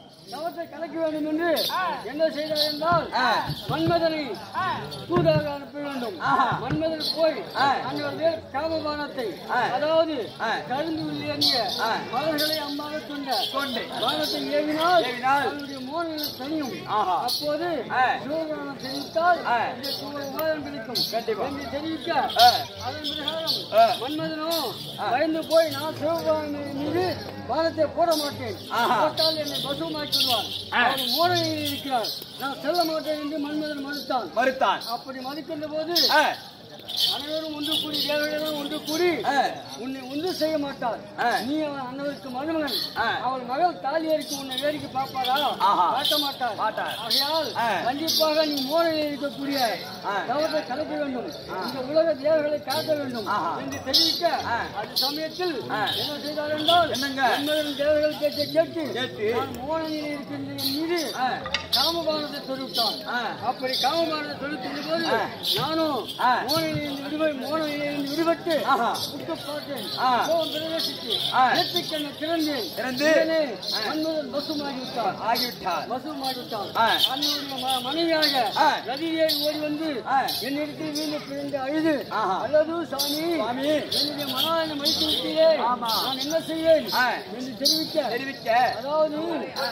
தவத்தை கலைக்க வேண்டும் என்று என்ன செய்தார் என்றால் மன்மதனை தூதாக அனுப்ப வேண்டும் மன்மதன் போய் அங்கே காமபானத்தை அதாவது கருந்து ஏறிய மலர்களை அம்மாக கொண்ட கொண்டு பானத்தை ஏவினால் அவனுடைய மோனில் தனியும் அப்போது சிவபுராணம் தெரிவித்தால் இந்த சிவபுராணம் கிடைக்கும் என்று தெரிவிக்க அதன் பிரகாரம் மன்மதனோ பயந்து போய் நான் சிவபுராணம் மீது பானத்தை போட மாட்டேன் போட்டால் என்னை பசுமாக்கி விடுவார் அவர் மோனையில் இருக்கிறார் நான் செல்ல மாட்டேன் என்று மன்மதன் மறுத்தான் மறுத்தான் அப்படி மறுக்கின்ற போது ஆ, அனைவரும் ஒன்று கூடி தேவர்களும் ஒன்று கூடி ஆ, உன்னை ஒன்று செய்ய மாட்டார் ஆ. நீ அவன் அண்ணனுக்கு மருமகன் ஆ. அவள் மகள் தாலி ஏறிக்கு உன்னை வேடிக்கை பார்ப்பாரா ஆஹா. காட்ட மாட்டார் மாட்டார். ஆகையால் ஆ. கண்டிப்பாக நீ மோனையில் இருக்கக்கூடிய ஆ. தவத்தை கலைக்க வேண்டும் இந்த உலக தேவர்களை காக்க வேண்டும் ஆஹா. என்று தெரிவிக்க ஆ. அது சமயத்தில் ஆ. என்ன செய்தார் என்றால் என்னங்க? மன்மதன் தேவர்கள் பேச்சை கேட்டு கேட்டு. நான் மோனையில் இருக்கின்ற என் மீது ஆ. காமபானத்தை தொடுத்தான் ஆ. அப்படி காமபானத்தை தொடுக்கின்ற போது ஆ. நானும் ஆ. மோனையிலிருந்து விடுபை மோனையிலிருந்து விடுபட்டு ஆஹா. உற்று பார்த்தேன் ஆ. கோபம் பிரவேசித்து ஆ. நெற்றிக்கண்ணை திறந்தேன் திறந்து. உடனே மன்மதன் பசுமாகி விட்டார் ஆகிவிட்டார் பசுமாகி விட்டான் ஆ. அன்னுடைய ம- மனைவியாக ஆ. ரதியை ஓடி வந்து ஆ. என்னிடத்தில் வீடு பிறந்து அழுது ஆஹா. அல்லது சாமி சாமி. என்னுடைய மனானை மதித்து விட்டீரே ஆமா. நான் என்ன செய்வேன் ஆ. என்று தெரிவிக்க தெரிவிக்க அதாவது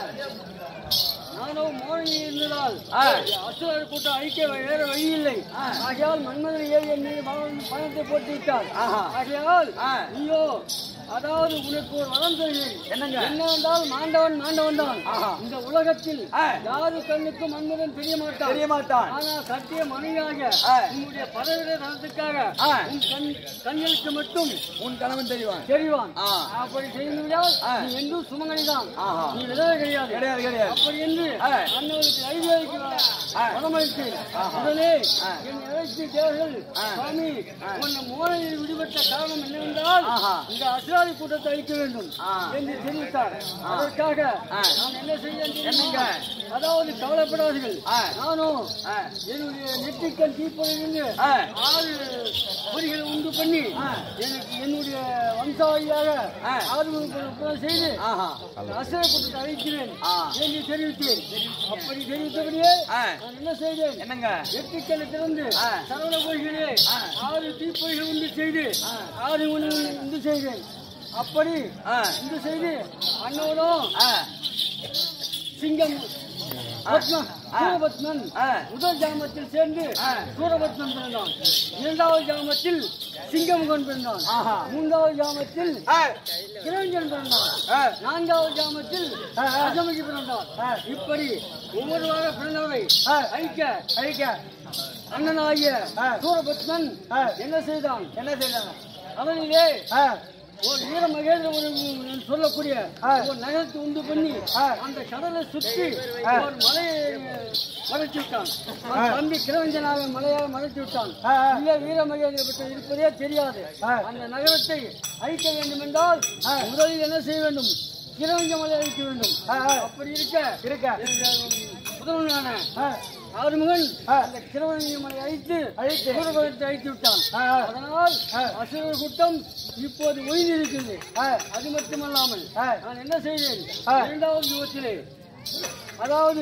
நானும் மோனியில் இருந்ததால் ஆ. அசுரர் கூட்டம் அழிக்க வேற வழி இல்லை ஆகையால் மன்மதன் ஏறி என் மீது பணம் பணத்தை போட்டு விட்டார் ஆஹா. ஆகையால் ஆ. நீயோ அதாவது உனக்கு ஒரு வரம் தருகிறேன் என்னங்க? என்ன என்றால் மாண்டவன் மாண்டவன் தான் ஆஹா. இந்த உலகத்தில் ஆ. யாரு கண்ணுக்கும் மன்மதன் தெரிய மாட்டான் தெரிய மாட்டான் ஆனா சத்திய மனைவியாக ஆ. உன்னுடைய பதவியில தரத்துக்காக ஆ. உன் கண் கண்களுக்கு மட்டும் உன் கணவன் தெரிவான் தெரிவான் ஆ. அப்படி செய்தால் ஆ. நீ என்றும் சுமங்கலிதான் ஆஹா. நீ விதவை கிடையாது கிடையாது கிடையாது அப்படி என்று ஆ. அண்ணனுக்கு ஐடியாவுக்கு பணமளித்தேன் உடனே என் இறைச்சி தேவர்கள் சுவாமி உன்னை மோனையில் விடுபட்ட காரணம் என்னவென்றால் ஆஹா. இந்த அசுராதி கூட்டத்தை அழிக்க வேண்டும் ஆ. என்று தெரிவித்தார் அதற்காக ஆ. நான் என்ன செய்ய என்னங்க? அதாவது கவலைப்படாதீர்கள் ஆ. நானும் ஆ. என்னுடைய நெற்றிக்கண் தீப்பொழிலிருந்து ஆ. ஆறு பொறிகளை உண்டு பண்ணி எனக்கு என்னுடைய வம்சாவளியாக ஆ. ஆறுமுகம் செய்து ஆஹா அசுர கூட்டத்தை அழைக்கிறேன் ஆ. என்று தெரிவித்தேன் அப்படி தெரிவித்தபடியே ஆ. நான் என்ன செய்தேன் என்னங்க எட்டுக்கல்லை திறந்து ஆ. சரவண பொய்களே ஆறு தீப்பொறிகள் உண்டு செய்து ஆறு உணவு உண்டு செய்தேன் அப்படி ஆ. உண்டு செய்து அன்னோடும் ஆ சிங்கம் பத்மன், சூரபத்மன் ஆ. முதல் ஜாமத்தில் சேர்ந்து ஆ. சூரபத்மன் பிறந்தான் இரண்டாவது ஜாமத்தில் சிங்கமுகன் பிறந்தான் ஆஹா. மூன்றாவது ஜாமத்தில் ஆ கிரஞ்சன் பிறந்தான் ஆ. நான்காவது ஜாமத்தில் அசமகி பிறந்தான் இப்படி ஒவ்வொருவாக பிறந்தவரை அழிக்க அழிக்க அண்ணனாகிய சூரபத்மன் என்ன செய்தான் என்ன செய்தாங்க அவனிலே ஒரு வீர மகேந்திர ஒரு சொல்லக்கூடிய ஒரு நகரத்தை உண்டு பண்ணி அந்த கடலை சுற்றி ஒரு மலையை மறைச்சு விட்டான் அவன் தம்பி கிரவஞ்சனாக மலையாக மறைச்சு விட்டான் இல்ல வீர மகேந்திர இருப்பதே தெரியாது அந்த நகரத்தை அழிக்க வேண்டும் என்றால் முதலில் என்ன செய்ய வேண்டும் கிரவஞ்ச மலை அழிக்க வேண்டும் அப்படி இருக்க இருக்க முதல்வனான ஆறுமுகன் அந்த கிரவணியமனை அழித்து அழித்து சூரபகத்தை அழித்து விட்டான் அதனால் அசுரர் கூட்டம் இப்போது ஒய்ந்திருக்கிறது அது மட்டுமல்லாமல் நான் என்ன செய்தேன் இரண்டாவது யுகத்திலே அதாவது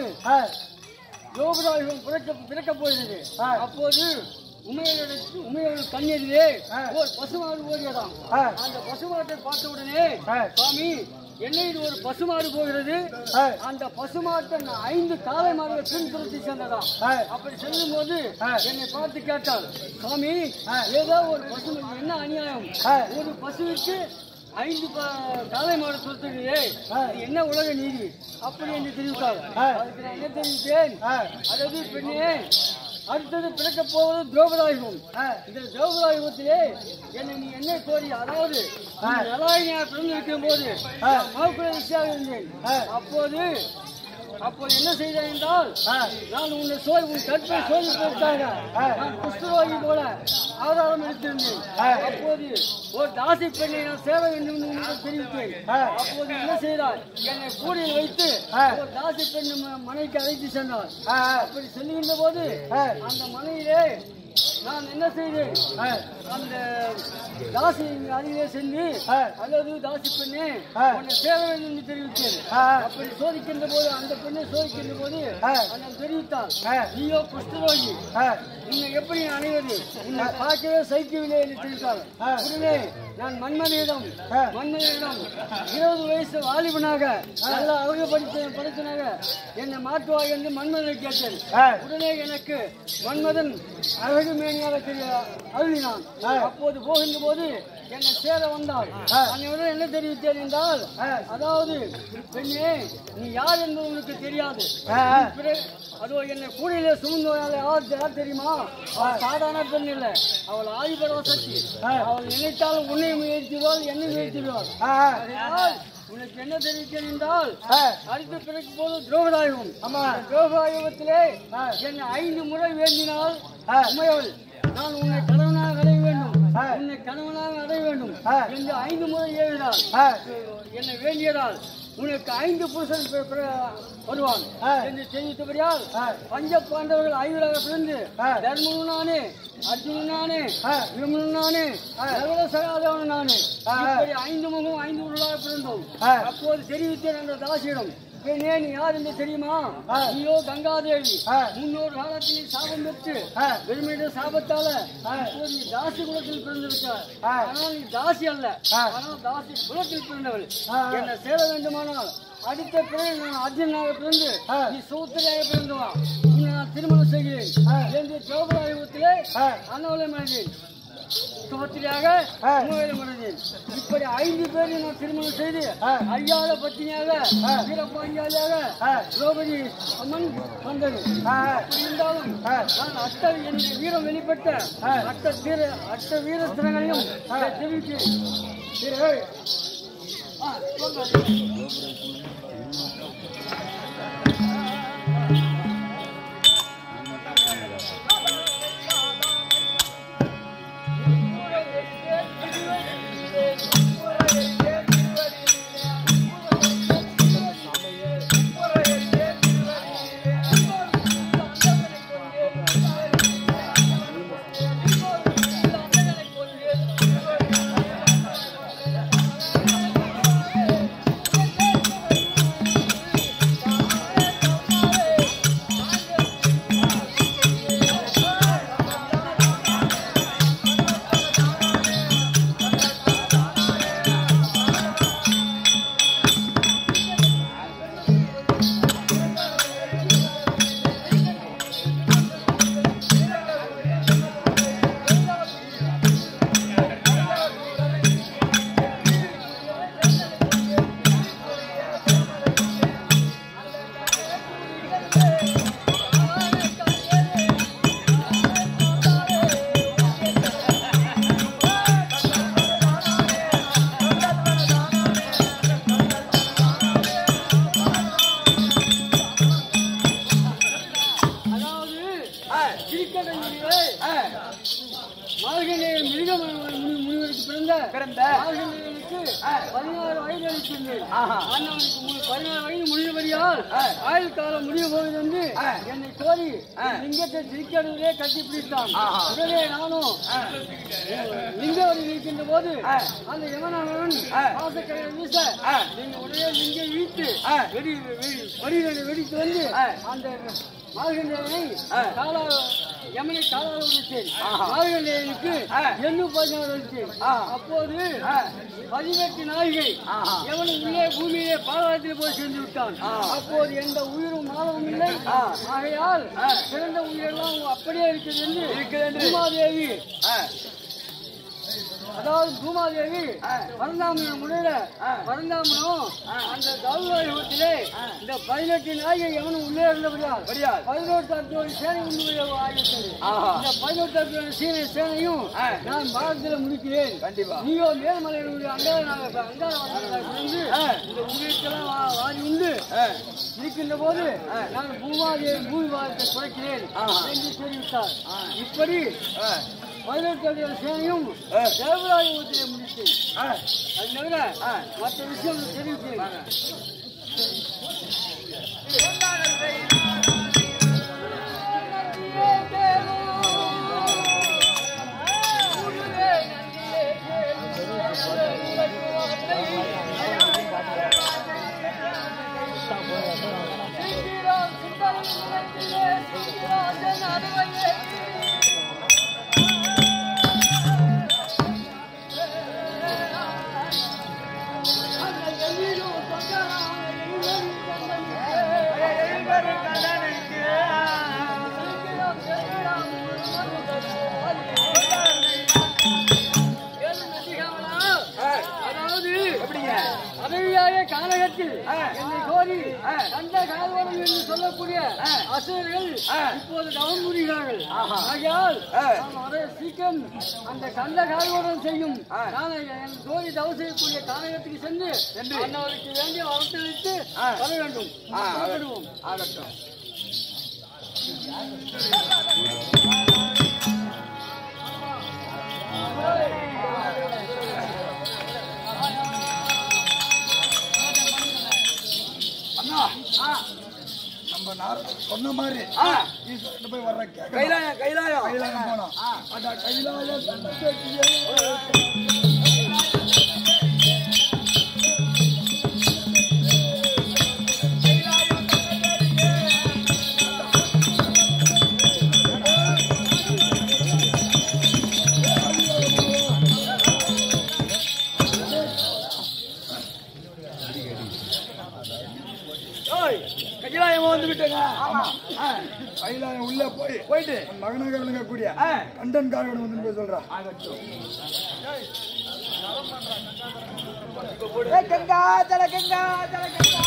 யோகராயுகம் பிறக்க பிறக்கப் போகிறது அப்போது உமையோட உமையோட கண்ணீரிலே ஒரு பசுமாடு ஓடியதாம் அந்த பசுமாட்டை பார்த்த உடனே சுவாமி என்ன இது ஒரு பசுமாடு போகிறது அந்த பசுமாட்டை நான் ஐந்து காளை மாடுகள் பின்புறத்தை சென்றதாம் அப்படி செல்லும் போது என்னை பார்த்து கேட்டாள் சுவாமி ஏதோ ஒரு பசு என்ன அநியாயம் ஒரு பசுவுக்கு ஐந்து ப- காளை மாடு சொல்றீங்களே இது என்ன உலக நீதி அப்படி என்று தெரிவித்தார் அதுக்கு நான் என்ன தெரிவித்தேன் அதாவது பெண்ணே அடுத்தது பிறக்க போவது திரௌபதாயுகம் இந்த திரௌபதாயுகத்திலே என்னை நீ என்ன கோரி அதாவது நலாயினியார் பிறந்திருக்கும் போது மாவுக்குள்ள விஷயம் இருந்தேன் அப்போது அப்போது என்ன செய்தேன் என்றால் நான் உன்னை சோதி உன் கற்பை சோதிப்பதற்காக நான் குஷ்டரோகி போல ஆதாரம் எடுத்திருந்தேன் அப்போது ஒரு தாசி பெண்ணை நான் சேர வேண்டும் என்று உனக்கு தெரிவித்தேன் அப்போது என்ன செய்தார் என்னை கூடையில் வைத்து ஒரு தாசி பெண் ம- மனைக்கு அழைத்து சென்றார் அப்படி செல்லுகின்ற போது அந்த மனையிலே நான் என்ன செய்தேன் அந்த தாசி அருகிலே சென்று அல்லது தாசி பெண்ணே உன்னை சேர வேண்டும் என்று தெரிவித்தேன் அப்படி சோதிக்கின்ற போது அந்த பெண்ணை சோதிக்கின்ற போது அண்ணன் தெரிவித்தார் நீயோ குஷ்டரோகி உன்னை எப்படி அணைவது உன்னை பார்க்கவே சைக்கிளிலே என்று தெரிவித்தார் உடனே நான் மன்மதியிடம் மன்மதியிடம் இருபது வயசு வாலிபனாக நல்ல அழகு படித்த படித்தனாக என்னை மாற்றுவாய் என்று மன்மதனை கேட்டேன் உடனே எனக்கு மன்மதன் அழகு மேனியாக தெரிய அருளினான் அப்போது போகின்ற போது என்னை சேர வந்தால் அன்னையுடன் என்ன தெரிவித்தேன் என்றால் அதாவது பெண்ணே நீ யார் என்பது உனக்கு தெரியாது பிறகு அதோ என்னை கூடையிலே சுமந்தவர்கள் யார் யார் தெரியுமா அவள் சாதாரண பெண் இல்லை அவள் ஆதிபரவ சக்தி அவள் நினைத்தால் உன்னை முயற்சிவாள் என்னை முயற்சிவாள் அதனால் உனக்கு என்ன தெரிவித்தேன் என்றால் அடுத்த பிறகு போது துரோகதாயுகம் ஆமா துரோகதாயுகத்திலே என்னை ஐந்து முறை வேண்டினால் உமையவள் நான் உன்னை கணவனாக அடைய வேண்டும் உன்னை கணவனாக அடைய வேண்டும் என்று ஐந்து முறை ஏவினாள் என்னை வேண்டியதால் உனக்கு ஐந்து புருஷன் பிற- பிற- வருவான் என்று தெரிவித்தபடியால் பஞ்ச பாண்டவர்கள் ஐவராக பிறந்து தர்மனும் நானே அர்ஜுனன் நானே விமலன் நானே நகர சகாதவன் நானே இப்படி ஐந்து முகம் ஐந்து உருளாக பிறந்தோம் அப்போது தெரிவித்தேன் என்ற தாசியிடம் பெண்ணே நீ யார் என்று தெரியுமா நீயோ கங்காதேவி முன்னோரு காலத்தில் சாபம் பெற்று வெறுமையுடைய சாபத்தால இப்போது நீ தாசி குலத்தில் பிறந்திருக்கிறார் ஆனால் நீ தாசி அல்ல ஆனால் தாசி குலத்தில் பிறந்தவள் என்ன சேர வேண்டுமானால் அடுத்த பிறகு நான் அர்ஜுனாக பிறந்து நீ சூத்திரையாக பிறந்தவா உன்னை நான் திருமணம் செய்கிறேன் என்று திரௌபதாயுகத்திலே அன்னவளை மனிதன் சுபத்திரியாக மூவேல மனிதன் இப்படி ஐந்து பேரை நான் திருமணம் செய்து ஐயாத பத்தினியாக வீரபாஞ்சாலியாக திரௌபதி அம்மன் வந்தது அப்படி இருந்தாலும் நான் அட்ட என்னுடைய வீரம் வெளிப்பட்ட அட்ட வீர அட்ட வீர திறங்களையும் தெரிவித்தேன் சரி, ஆ, சொல்லுங்க. அதாவது திருக்கடலிலே மார்கழி மிருக முனிவருக்கு பிறந்த பிறந்த மார்கழியனுக்கு பதினாறு வயது அளித்திருந்தேன் அண்ணவனுக்கு மு- பதினாறு வயது முடிந்தபடியால் ஆயுள் காலம் முடிய போவது என்று என்னை கோரி லிங்கத்தை திருக்கடலிலே கட்டி பிடித்தான் உடனே நானும் லிங்கவரி இருக்கின்ற போது அந்த யமனானவன் பாசக்கரை வீச நீங்க உடனே லிங்க இழுத்து வெடி வெடி- வடிகளை வெடித்து வந்து அந்த மார்கண்டேயனை காலா யமனை காலால் விடுத்தேன் மார்கண்டேயனுக்கு எண்ணு பதினாறு அளித்தேன் அப்போது பதினெட்டு நாய்கள் எவனை உள்ளே பூமியிலே பாதாளத்தில் போய் சேர்ந்து விட்டான் அப்போது எந்த உயிரும் மாதமும் இல்லை ஆகையால் பிறந்த உயிரெல்லாம் அப்படியே இருக்கிறது என்று உமாதேவி அதாவது பூமாதேவி பரந்தாமன முடியல பரந்தாமனம் அந்த கௌரவத்திலே இந்த பதினெட்டு நாய்கள் எவனும் உள்ளே இருந்தபடியால் பதினோரு தத்துவ சேனை உண்டு ஆகிவிட்டது இந்த பதினோரு தத்துவ சேனை சேனையும் நான் பாரதத்தில் முடிக்கிறேன் கண்டிப்பா நீயோ மேல்மலையினுடைய அங்கார அங்கார இருந்து இந்த உயிர்க்கெல்லாம் வா- வாரி உண்டு இருக்கின்ற போது நான் பூமாதேவி பூமி வாரத்தை குறைக்கிறேன் என்று தெரிவித்தார் இப்படி பதினெட்டு சேனையும் தேவராயத்திலே முடித்தேன் அது தவிர மற்ற விஷயம் தெரிவித்தேன் இடத்தில் என்னை கோரி கண்ட கால்வரம் என்று சொல்லக்கூடிய அசுரர்கள் இப்போது தவம் புரிகிறார்கள் ஆகையால் நாம் வர சீக்கிரம் அந்த கண்ட கால்வரம் செய்யும் காண- என் கோரி தவம் செய்யக்கூடிய கானகத்துக்கு சென்று அன்னவருக்கு வேண்டிய வரத்தளித்து வர வேண்டும் புறப்படுவோம் ஆகட்டும் அண்ணா நம்ம நார- சொன்ன மாதிரி ஈஸ்வரன் போய் வர்ற கேட்க கைலாயம் கைலாயம் கைலாயம் போனோம் அட கைலாயம் தந்தையே. ஓய், கைலாயம் வந்து விட்டேங்க ஆ, கைலாயம் உள்ள போய் போயிட்டு உன் மகனாக விளங்கக்கூடிய ஆ. கண்டன் காரகன் வந்து போய் சொல்றான் ஏய், கங்கா ஜல கங்கா ஜல கங்கா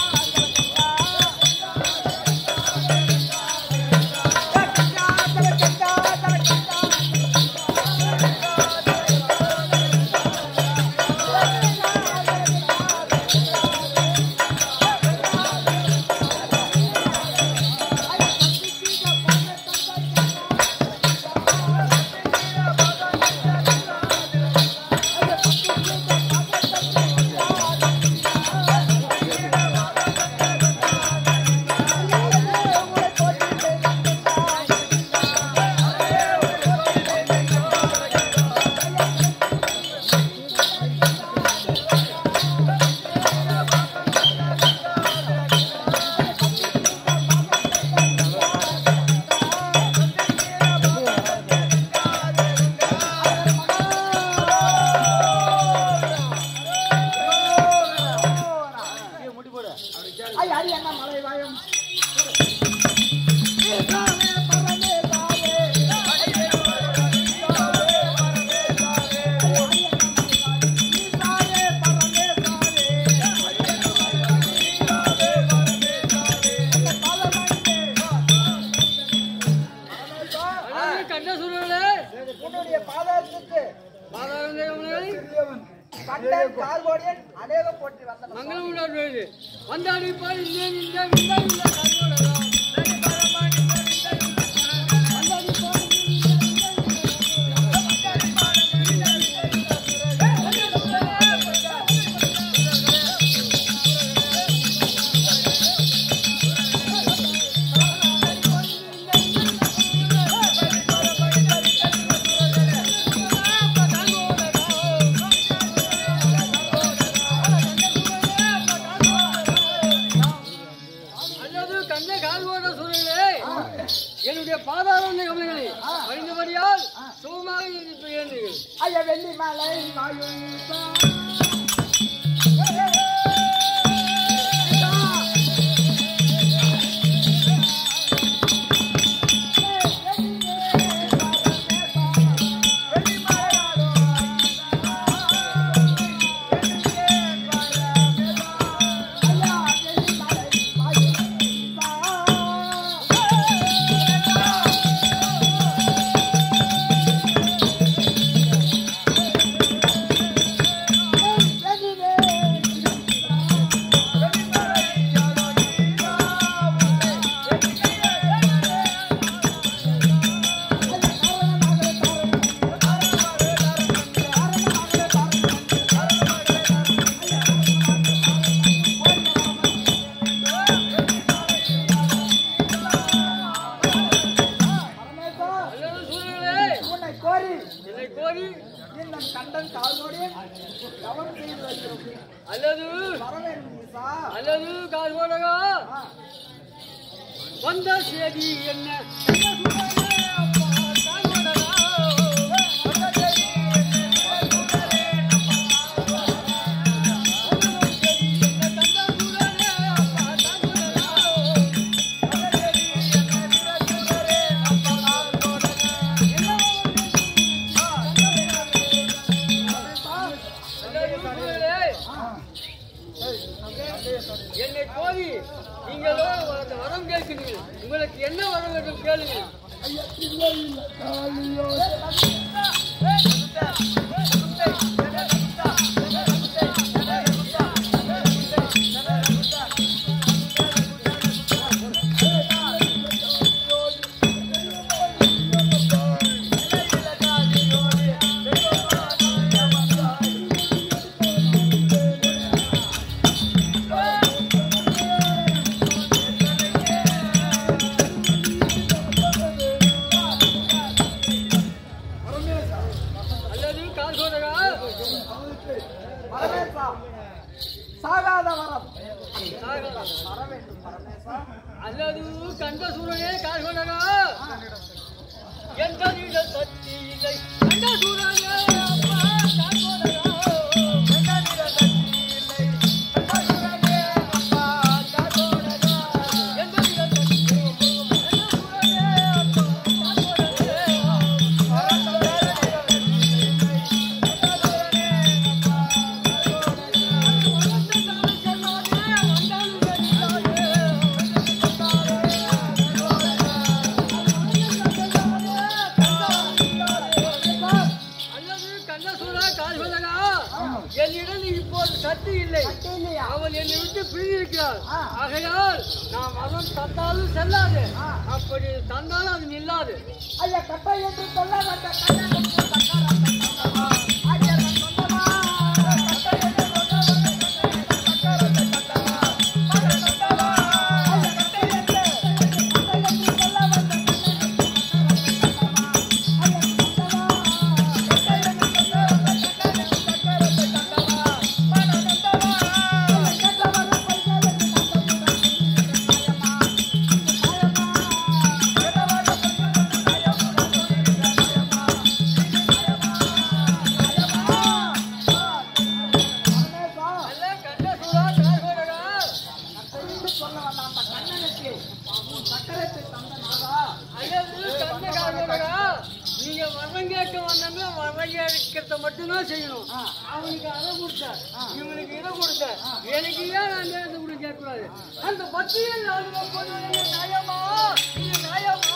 அதாவது கண்ட சூழலே உன்னுடைய பாதத்துக்கு பாதாளங்களை பெரியவன் கண்டன் கால்கோடியன் அநேக போற்றி வந்த மங்களம் உண்டாடுவது வந்தாடி பாடி இல்லை இல்லை இல்லை இல்லை கண்கொள்ளலாம் அல்லது கண்ண கால்வோட சூழலே என்னுடைய பாதாள கவலைகளை அறிந்தபடியால் சுகமாக இருக்கிறீர்கள் ஐயா வெள்ளி மலை வாயும் அல்லது சூழலே உன்னை கோரி என்னை கோரி இந்த கண்டன் கால்கோடியன் கவனம் செய்து வைக்கிறோம் அல்லது வர வேண்டும் ஈசா அல்லது கால்வோடகா வந்த சேதி என்ன அல்லது சூழலே என்னை கோரி நீங்களோ அந்த வரம் கேட்கிறீர்கள் உங்களுக்கு என்ன வரம் வேண்டும் கேளுங்க ஐயா இல்லை இல்லை காளியோ அல்லது கால்கோடகா பரமேசா சாகாத வரம் அல்லது கண்ட சூரனே கால்கோடகா எந்த நீட சக்தி இல்லை கண்ட சூரனே அப்பா கால்கோடகா எந்த நீட சக்தி இல்லை கண்ட சூரனே அப்பா கால்கோடகா எந்த நீட சக்தி இல்லை கண்ட சூரனே அப்பா அல்லது கண்ணசூரா கால்வதகா என்னிடம் இப்போது சக்தி இல்லை அவள் என்னை விட்டு பிரிந்திருக்கிறாள் ஆகையால் நாம் மதம் தந்தாலும் செல்லாது அப்படி தந்தாலும் அது நில்லாது ஐயா கட்டை என்று சொல்ல வந்த கண்ணனுக்கு சக்கரம் தந்தவா. ஐயா தன் சொந்தமா. கட்டை என்று சொல்ல வந்த கண்ணனுக்கு சக்கரம் தந்தவா. மகன் தந்தவா. ஐயா கட்டை என்று கட்டை என்று சொல்ல வந்த கண்ணனுக்கு சக்கரம் தந்தவா. ஐயா தந்தவா. கட்டை என்று சொல்ல வந்த கண்ணனுக்கு சக்கரம் தந்தவா. மகன் தந்தவா. ஐயா கட்டவரும் பைசலுக்கு தந்தவா. அல்ல கண்ணசூரா கால்வதகா அல்லது கண்ண கால்வதகா நீங்க வரம் கேட்க வந்தவங்க வரம் கேட்கறத மட்டும்தான் செய்யணும் அவனுக்கு அதை கொடுத்த இவனுக்கு இதை கொடுத்த எனக்கு ஏன் நான் நேரத்தை கூட கேட்கக்கூடாது அந்த பத்தியில் நான் போடுவது நியாயமா இது நியாயமா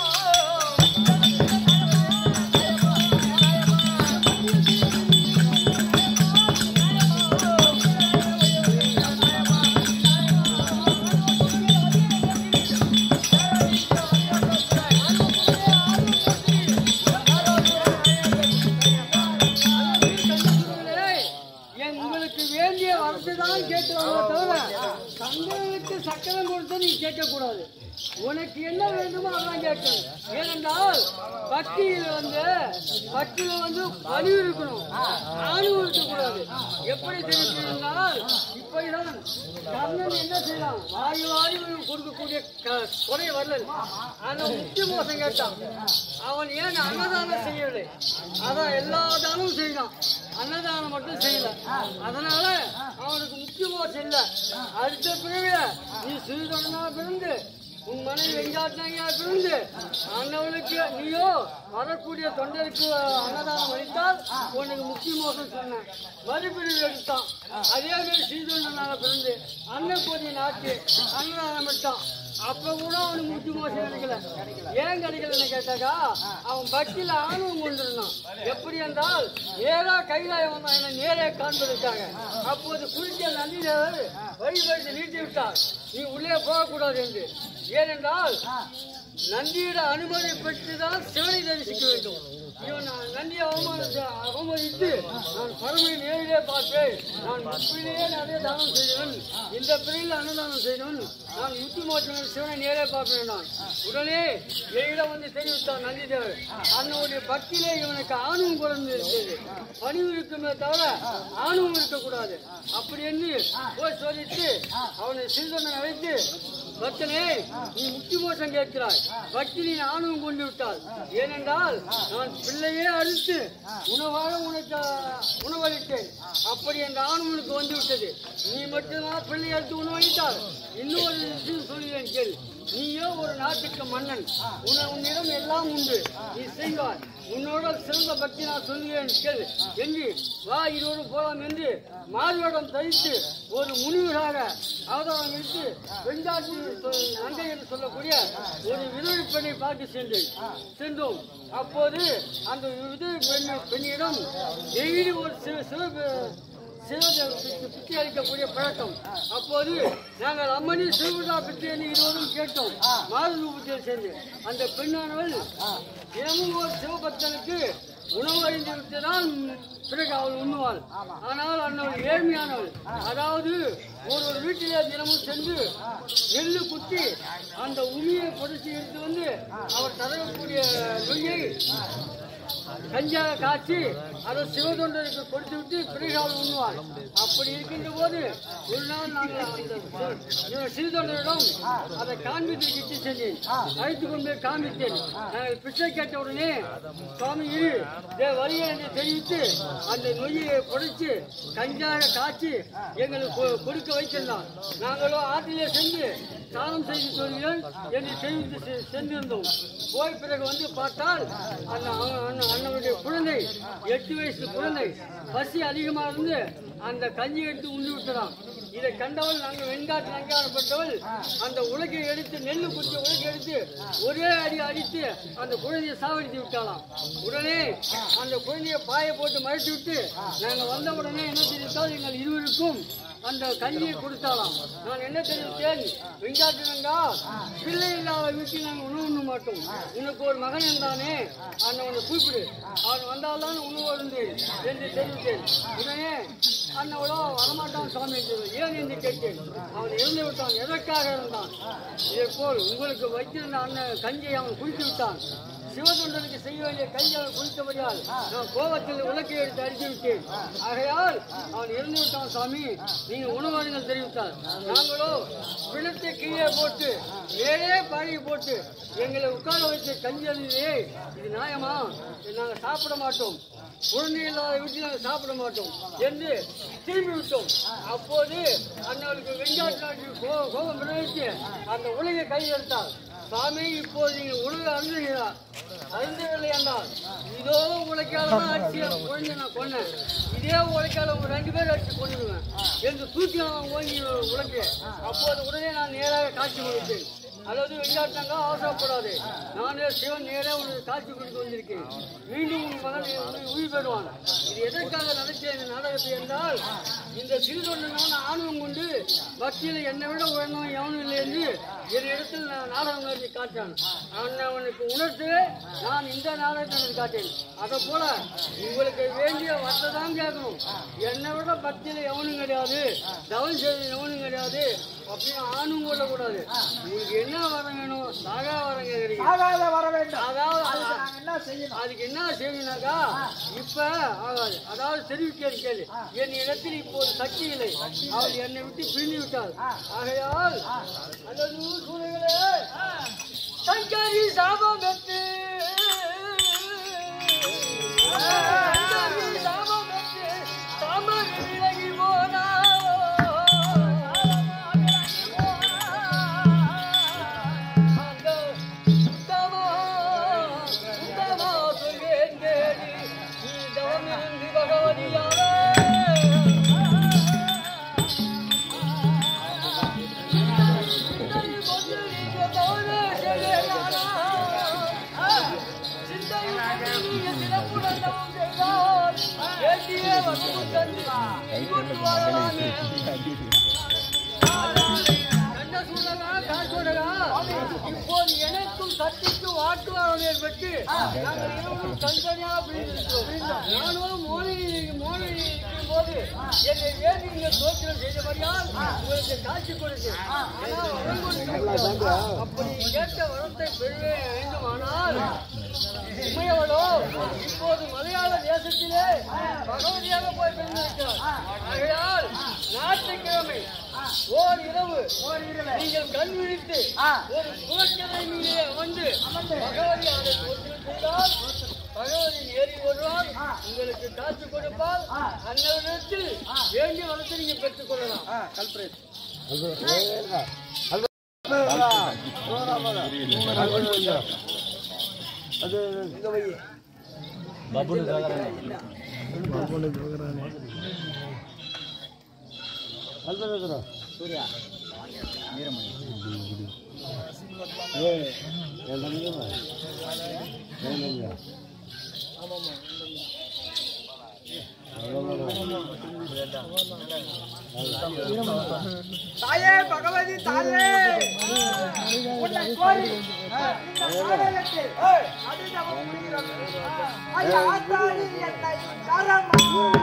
என் உங்களுக்கு வேண்டிய வரத்தை தான் கேட்கிறாங்க தவிர கந்தனுக்கு சக்கரம் கொடுத்து நீ கேட்கக்கூடாது உனக்கு என்ன வேண்டுமோ அதான் கேட்கணும் ஏனென்றால் பக்தியில் வந்து பக்தியில வந்து பணிவு இருக்கணும் ஆணிவு இருக்கக்கூடாது எப்படி தெரிவித்தால் இப்படிதான் கர்ணன் என்ன செய்யலாம் வாரி வாரி கொடுக்கக்கூடிய க- கொடை வரல ஆனா முக்கிய மோசம் கேட்டான் அவன் ஏன் அன்னதானம் செய்யவில்லை அதான் எல்லா தானமும் செய்தான் அன்னதானம் மட்டும் செய்யல அதனால அவனுக்கு முக்கிய மோசம் இல்ல அடுத்த பிறவில நீ சிறுதொடனா பிறந்து உன் மனைவி வெங்காட்டாங்க பிறந்து அண்ணவனுக்கு நீயோ வரக்கூடிய தொண்டருக்கு அன்னதானம் அளித்தால் உனக்கு முக்கிய மோசம் சொன்னேன் மறுபிரிவு எடுத்தான் அதே மாதிரி ஸ்ரீதொண்டனால பிறந்து அண்ணன் கோதி நாட்டு அன்னதானம் விட்டான் அப்ப கூட அவனுக்கு முக்கிய மோசம் கிடைக்கல ஏன் கிடைக்கலன்னு கேட்டாக்கா அவன் பக்தியில ஆணவம் கொண்டிருந்தான் எப்படி என்றால் நேரா கைலாயம் வந்தான் என்னை நேரே காண்பதற்காக அப்போது குறித்த நந்திதேவர் வழிபடுத்தி நீட்டி விட்டார் நீ உள்ளே போகக்கூடாது என்று ஏனென்றால் நந்தியிட அனுமதி பெற்றுதான் சிவனை தரிசிக்க வேண்டும் இவன் நந்தியை அவமானத்தை அவமதித்து நான் பரமை நேரிலே பார்த்தேன் நான் முப்பிலேயே நிறைய தானம் செய்தவன் இந்த பிரிவில் அன்னதானம் செய்தவன் நான் யுத்தி மோச்சன சிவனை நேரே பார்ப்பேன் நான் உடனே என்னிடம் வந்து தெரிவித்தான் நந்திதேவர் அண்ணனுடைய பக்தியிலே இவனுக்கு ஆணவம் குறைந்து இருக்கிறது பணிவு இருக்குமே தவிர ஆணவம் இருக்கக்கூடாது அப்படி என்று போய் சொல்லிட்டு அவனை சிறுதனை அழைத்து பக்தனே நீ முக்தி மோசம் கேட்கிறாய் பக்தி ஆணவம் கொண்டு விட்டாள் ஏனென்றால் நான் பிள்ளையே அழுத்து உணவாக உனக்கு உணவளித்தேன் அப்படி அந்த ஆணவனுக்கு வந்து விட்டது நீ மட்டும்தான் பிள்ளை அழுத்து உணவளித்தால் இன்னொரு விஷயம் சொல்கிறேன் கேள் நீயோ ஒரு நாட்டுக்கு மன்னன் உன உன்னிடம் எல்லாம் உண்டு நீ செய்வாய் உன்னோட சிறந்த பக்தி நான் சொல்லுகிறேன் கேள் என்று வா இருவரும் போலாம் என்று மாறுவேடம் தரித்து ஒரு முனிவராக அவதாரம் எடுத்து வெஞ்சாட்சி நங்கை என்று சொல்லக்கூடிய ஒரு விதவை பெண்ணை பார்த்து சென்றேன் சென்றோம் அப்போது அந்த விதவை பெண் பெண்ணிடம் டெய்லி ஒரு சிறு சிறு சிவனுக்கு பிச்சை அளிக்கக்கூடிய பழக்கம் அப்போது நாங்கள் அம்மணி சிவபுதா பிச்சை என்று இருவரும் கேட்டோம் மாறு ரூபத்தில் சேர்ந்து அந்த பெண்ணானவள் தினமும் ஒரு சிவபக்தனுக்கு உணவு அறிந்து விட்டுதான் பிறகு அவள் உண்ணுவாள் ஆனால் அன்னவள் ஏழ்மையானவள் அதாவது ஒரு ஒரு வீட்டிலே தினமும் சென்று நெல்லு குத்தி அந்த உமியை பொடிச்சு எடுத்து வந்து அவர் தரக்கூடிய நொய்யை கஞ்சாக காய்ச்சி அதை சிவதொண்டருக்கு கொடுத்து விட்டு பிறகு அவள் உண்ணுவாள் அப்படி இருக்கின்ற போது ஒரு நாள் நாங்கள் அந்த சிறுதொண்டரிடம் அதை காண்பித்து கிட்டு சென்றேன் அழைத்து கொண்டு போய் காண்பித்தேன் நாங்கள் பிச்சை கேட்ட உடனே சுவாமி இரு இதே வழியை என்று தெரிவித்து அந்த நொய்யை புடைச்சு கஞ்சாக காய்ச்சி எங்களுக்கு கொ- கொடுக்க வைத்திருந்தான் நாங்களோ ஆற்றிலே சென்று ஸ்நானம் செய்து சொல்கிறேன் என்று தெரிவித்து செ- சென்றிருந்தோம் போய் பிறகு வந்து பார்த்தால் அந்த அவன் அண்ணன் அண்ணனுடைய குழந்தை எட்டு வயசு குழந்தை பசி அதிகமாக இருந்து அந்த கஞ்சி எடுத்து உண்டு விட்டதாம் இதை கண்டவள் நாங்கள் வெண்காட்டு நங்காரப்பட்டவள் அந்த உலகை எடுத்து நெல்லு குத்தி உலகை எடுத்து ஒரே அடி அடித்து அந்த குழந்தையை சாவடித்து விட்டாளாம் உடனே அந்த குழந்தையை பாய போட்டு மறைத்து விட்டு நாங்கள் வந்த உடனே என்ன தெரிவித்தால் எங்கள் இருவருக்கும் அந்த கஞ்சியை கொடுத்தாலாம் நான் என்ன தெரிவித்தேன் வெங்காட்டினங்கா பிள்ளை இல்லாத வீட்டில் நாங்கள் உணவு உண்ண மாட்டோம் உனக்கு ஒரு மகன் இருந்தானே அவனை கூப்பிடு அவன் வந்தால்தான் உணவு இருந்தேன் என்று தெரிவித்தேன் உடனே அண்ணவளோ வரமாட்டான் சாமி என்றது ஏன் என்று கேட்டேன் அவன் இறந்து விட்டான் எதற்காக இருந்தான் இதே போல் உங்களுக்கு வைத்திருந்த அண்ணன் கஞ்சியை அவன் குடித்து விட்டான் சிவதொண்டனுக்கு செய்ய வேண்டிய கையை அவன் குடித்தபடியால் நான் கோபத்தில் விளக்கை எடுத்து அடித்து விட்டேன் ஆகையால் அவன் இறந்து விட்டான் சாமி நீங்க உணவாளிகள் தெரிவித்தார் நாங்களோ பிணத்தை கீழே போட்டு மேலே பழகி போட்டு எங்களை உட்கார வச்சு கஞ்சி அழுதே இது நியாயமா இது நாங்க சாப்பிட மாட்டோம் குழந்தை இல்லாத வீட்டில் நாங்கள் சாப்பிட மாட்டோம் என்று திரும்பி விட்டோம் அப்போது அண்ணனுக்கு வெங்காட்டு நாட்டுக்கு கோ கோபம் விளைவித்து அந்த உலகை கையில் எடுத்தார் சாமி இப்போது நீங்கள் உலக அருந்துகிறார் அருந்தவில்லை என்றால் இதோ உழைக்கால தான் அடிச்சு என் குழந்தை நான் கொன்னேன் இதே உழைக்கால உங்க ரெண்டு பேரும் அடிச்சு கொண்டுடுவேன் என்று தூக்கி அவன் ஓங்கி உழைக்கு அப்போது உடனே நான் நேராக காட்சி கொடுத்தேன் அதாவது வெங்காட்டாங்க அவசரப்படாது நானே சிவன் நேரே உனக்கு காட்சி கொடுத்து வந்திருக்கேன் மீண்டும் உன் மகன் உயிர் உயிர் பெறுவான் இது எதற்காக நடத்திய இந்த நாடகத்தை என்றால் இந்த சிறுதொண்டனான ஆணவம் கொண்டு பக்தியில் என்னை விட உயர்ந்தவன் எவனும் இல்லை என்று என் இடத்தில் நான் நாடகம் நடத்தி காட்டான் நான் அவனுக்கு உணர்த்து நான் இந்த நாடகத்தை நான் காட்டேன் அதை போல உங்களுக்கு வேண்டிய வசதி தான் கேட்கணும் என்னை விட பக்தியில் எவனும் கிடையாது தவம் செய்து எவனும் கிடையாது அப்படின்னு ஆணும் கொள்ளக்கூடாது உங்களுக்கு என்ன வரம் வேணும் சாகா வரம் கேட்குறீங்க ஆகாத வர வேண்டும் அதாவது அதுக்கு நாங்க என்ன செய்யணும் அதுக்கு என்ன செய்யணும்னாக்கா இப்ப ஆகாது அதாவது தெரிவிக்கிறது கேளு என் இடத்தில் இப்போது சக்தி இல்லை அவள் என்னை விட்டு பிரிந்து விட்டாள் ஆகையால் அந்த நூறு சூழலே சங்கரி சாபம் பெற்று சங்கரி சாபம் பெற்று தாமரை விலகி போனாள் உத்தமா உத்தமா சொல்வேன் கேளு நீ தவமிருந்து பகவதியாரே சிந்தையில் கொண்டு நீங்க தவறே செய்யலானா? சிந்தையில் கொண்டு நீங்க சிறப்புடன் தவம் செய்தால் வேண்டியே வந்து தந்து கொண்டு வரலாமே. என்ன சொல்றதா, காசு சொல்றதா? இப்போது எனக்கும் சக்திக்கும் வாக்குவாதம் ஏற்பட்டு நாங்கள் இருவரும் தனித்தனியாக பிரிந்திருக்கிறோம். நானும் மோனியில் மோனியில் இருக்கும் போது என்னை வேண்டி நீங்கள் சோத்திரம் செய்தபடியால் உங்களுக்கு காட்சி கொடுத்தேன் ஆனால் வரம் கொடுத்தேன். அப்படி கேட்ட வரத்தை பெற வேண்டுமானால் உண்மையவளோ இப்போது மலையாள தேசத்திலே பகவதியாக போய் பிறந்திருக்கிறார் ஆகையால் ஞாயிற்றுக்கிழமை ஓர் இரவு நீங்கள் கண் விழித்து ஒரு குலக்கதை மீதே அமர்ந்து பகவதியான தோற்றம் செய்தால் பகவதி ஏறி வருவார் உங்களுக்கு காட்சி கொடுப்பால் அந்நேரத்தில் வேண்டிய வரத்தை நீங்க பெற்றுக் கொள்ளலாம் கல்பரேட் தாயே பகவதி தாயே உன்னை கோரி இந்த காரணத்தில் அடிதவம் புரிகிறது. ஐயா, ஆத்தாடி என்னை தரமா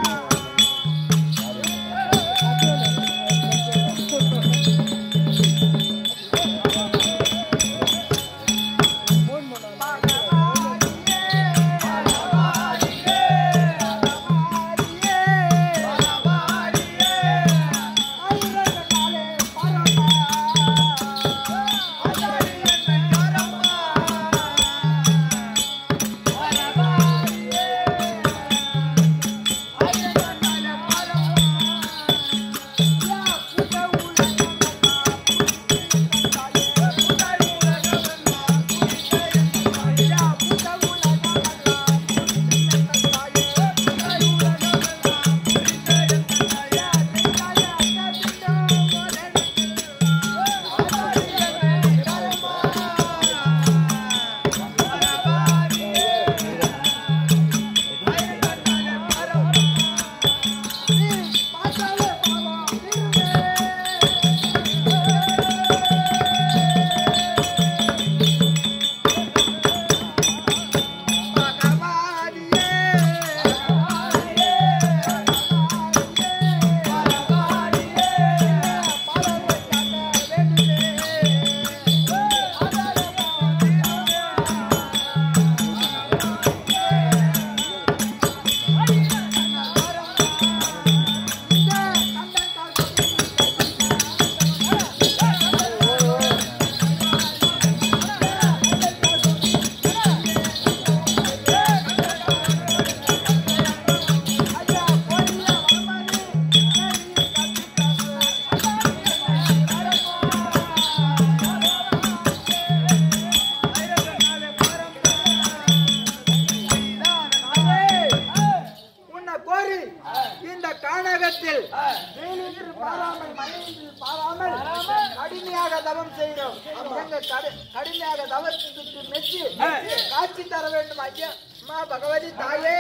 உன்னை கோரி இந்த கானகத்தில் வெயிலின்று பாராமல் மழையின்றி பாராமல் கடுமையாக தவம் செய்கிறோம் எங்க கடு- கடுமையாக தவத்துக்கு மெச்சி காட்சி தர வேண்டும் ஐயா அம்மா பகவதி தாயே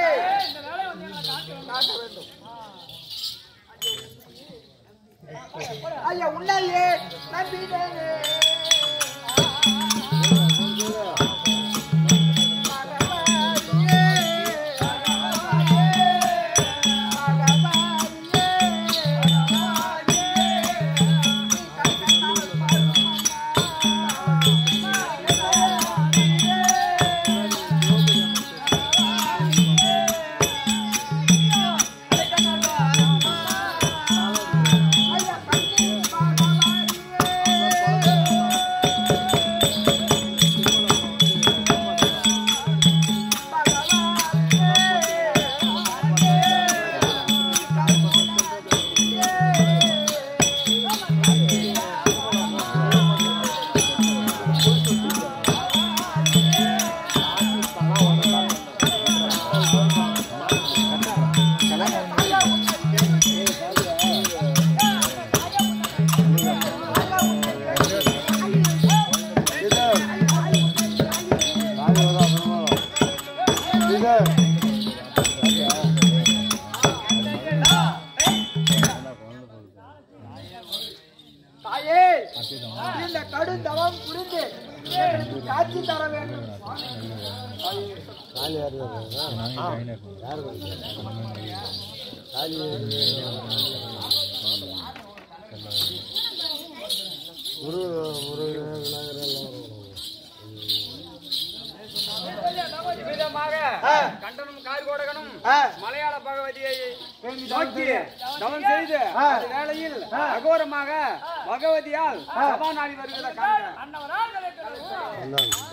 காட்ட வேண்டும் ஐயா உன்னையே நம்பினேனே தாயே இந்த கடும் தவம் புரிந்து எங்களுக்கு காட்சி தர வேண்டும் விதமாக கண்டனும் கார்கோடகனும் ஆ. மலையாள பகவதியை நோக்கி தவம் செய்து அந்த வேளையில் அகோரமாக பகவதியால் சபாநாடி வருகிற காண்க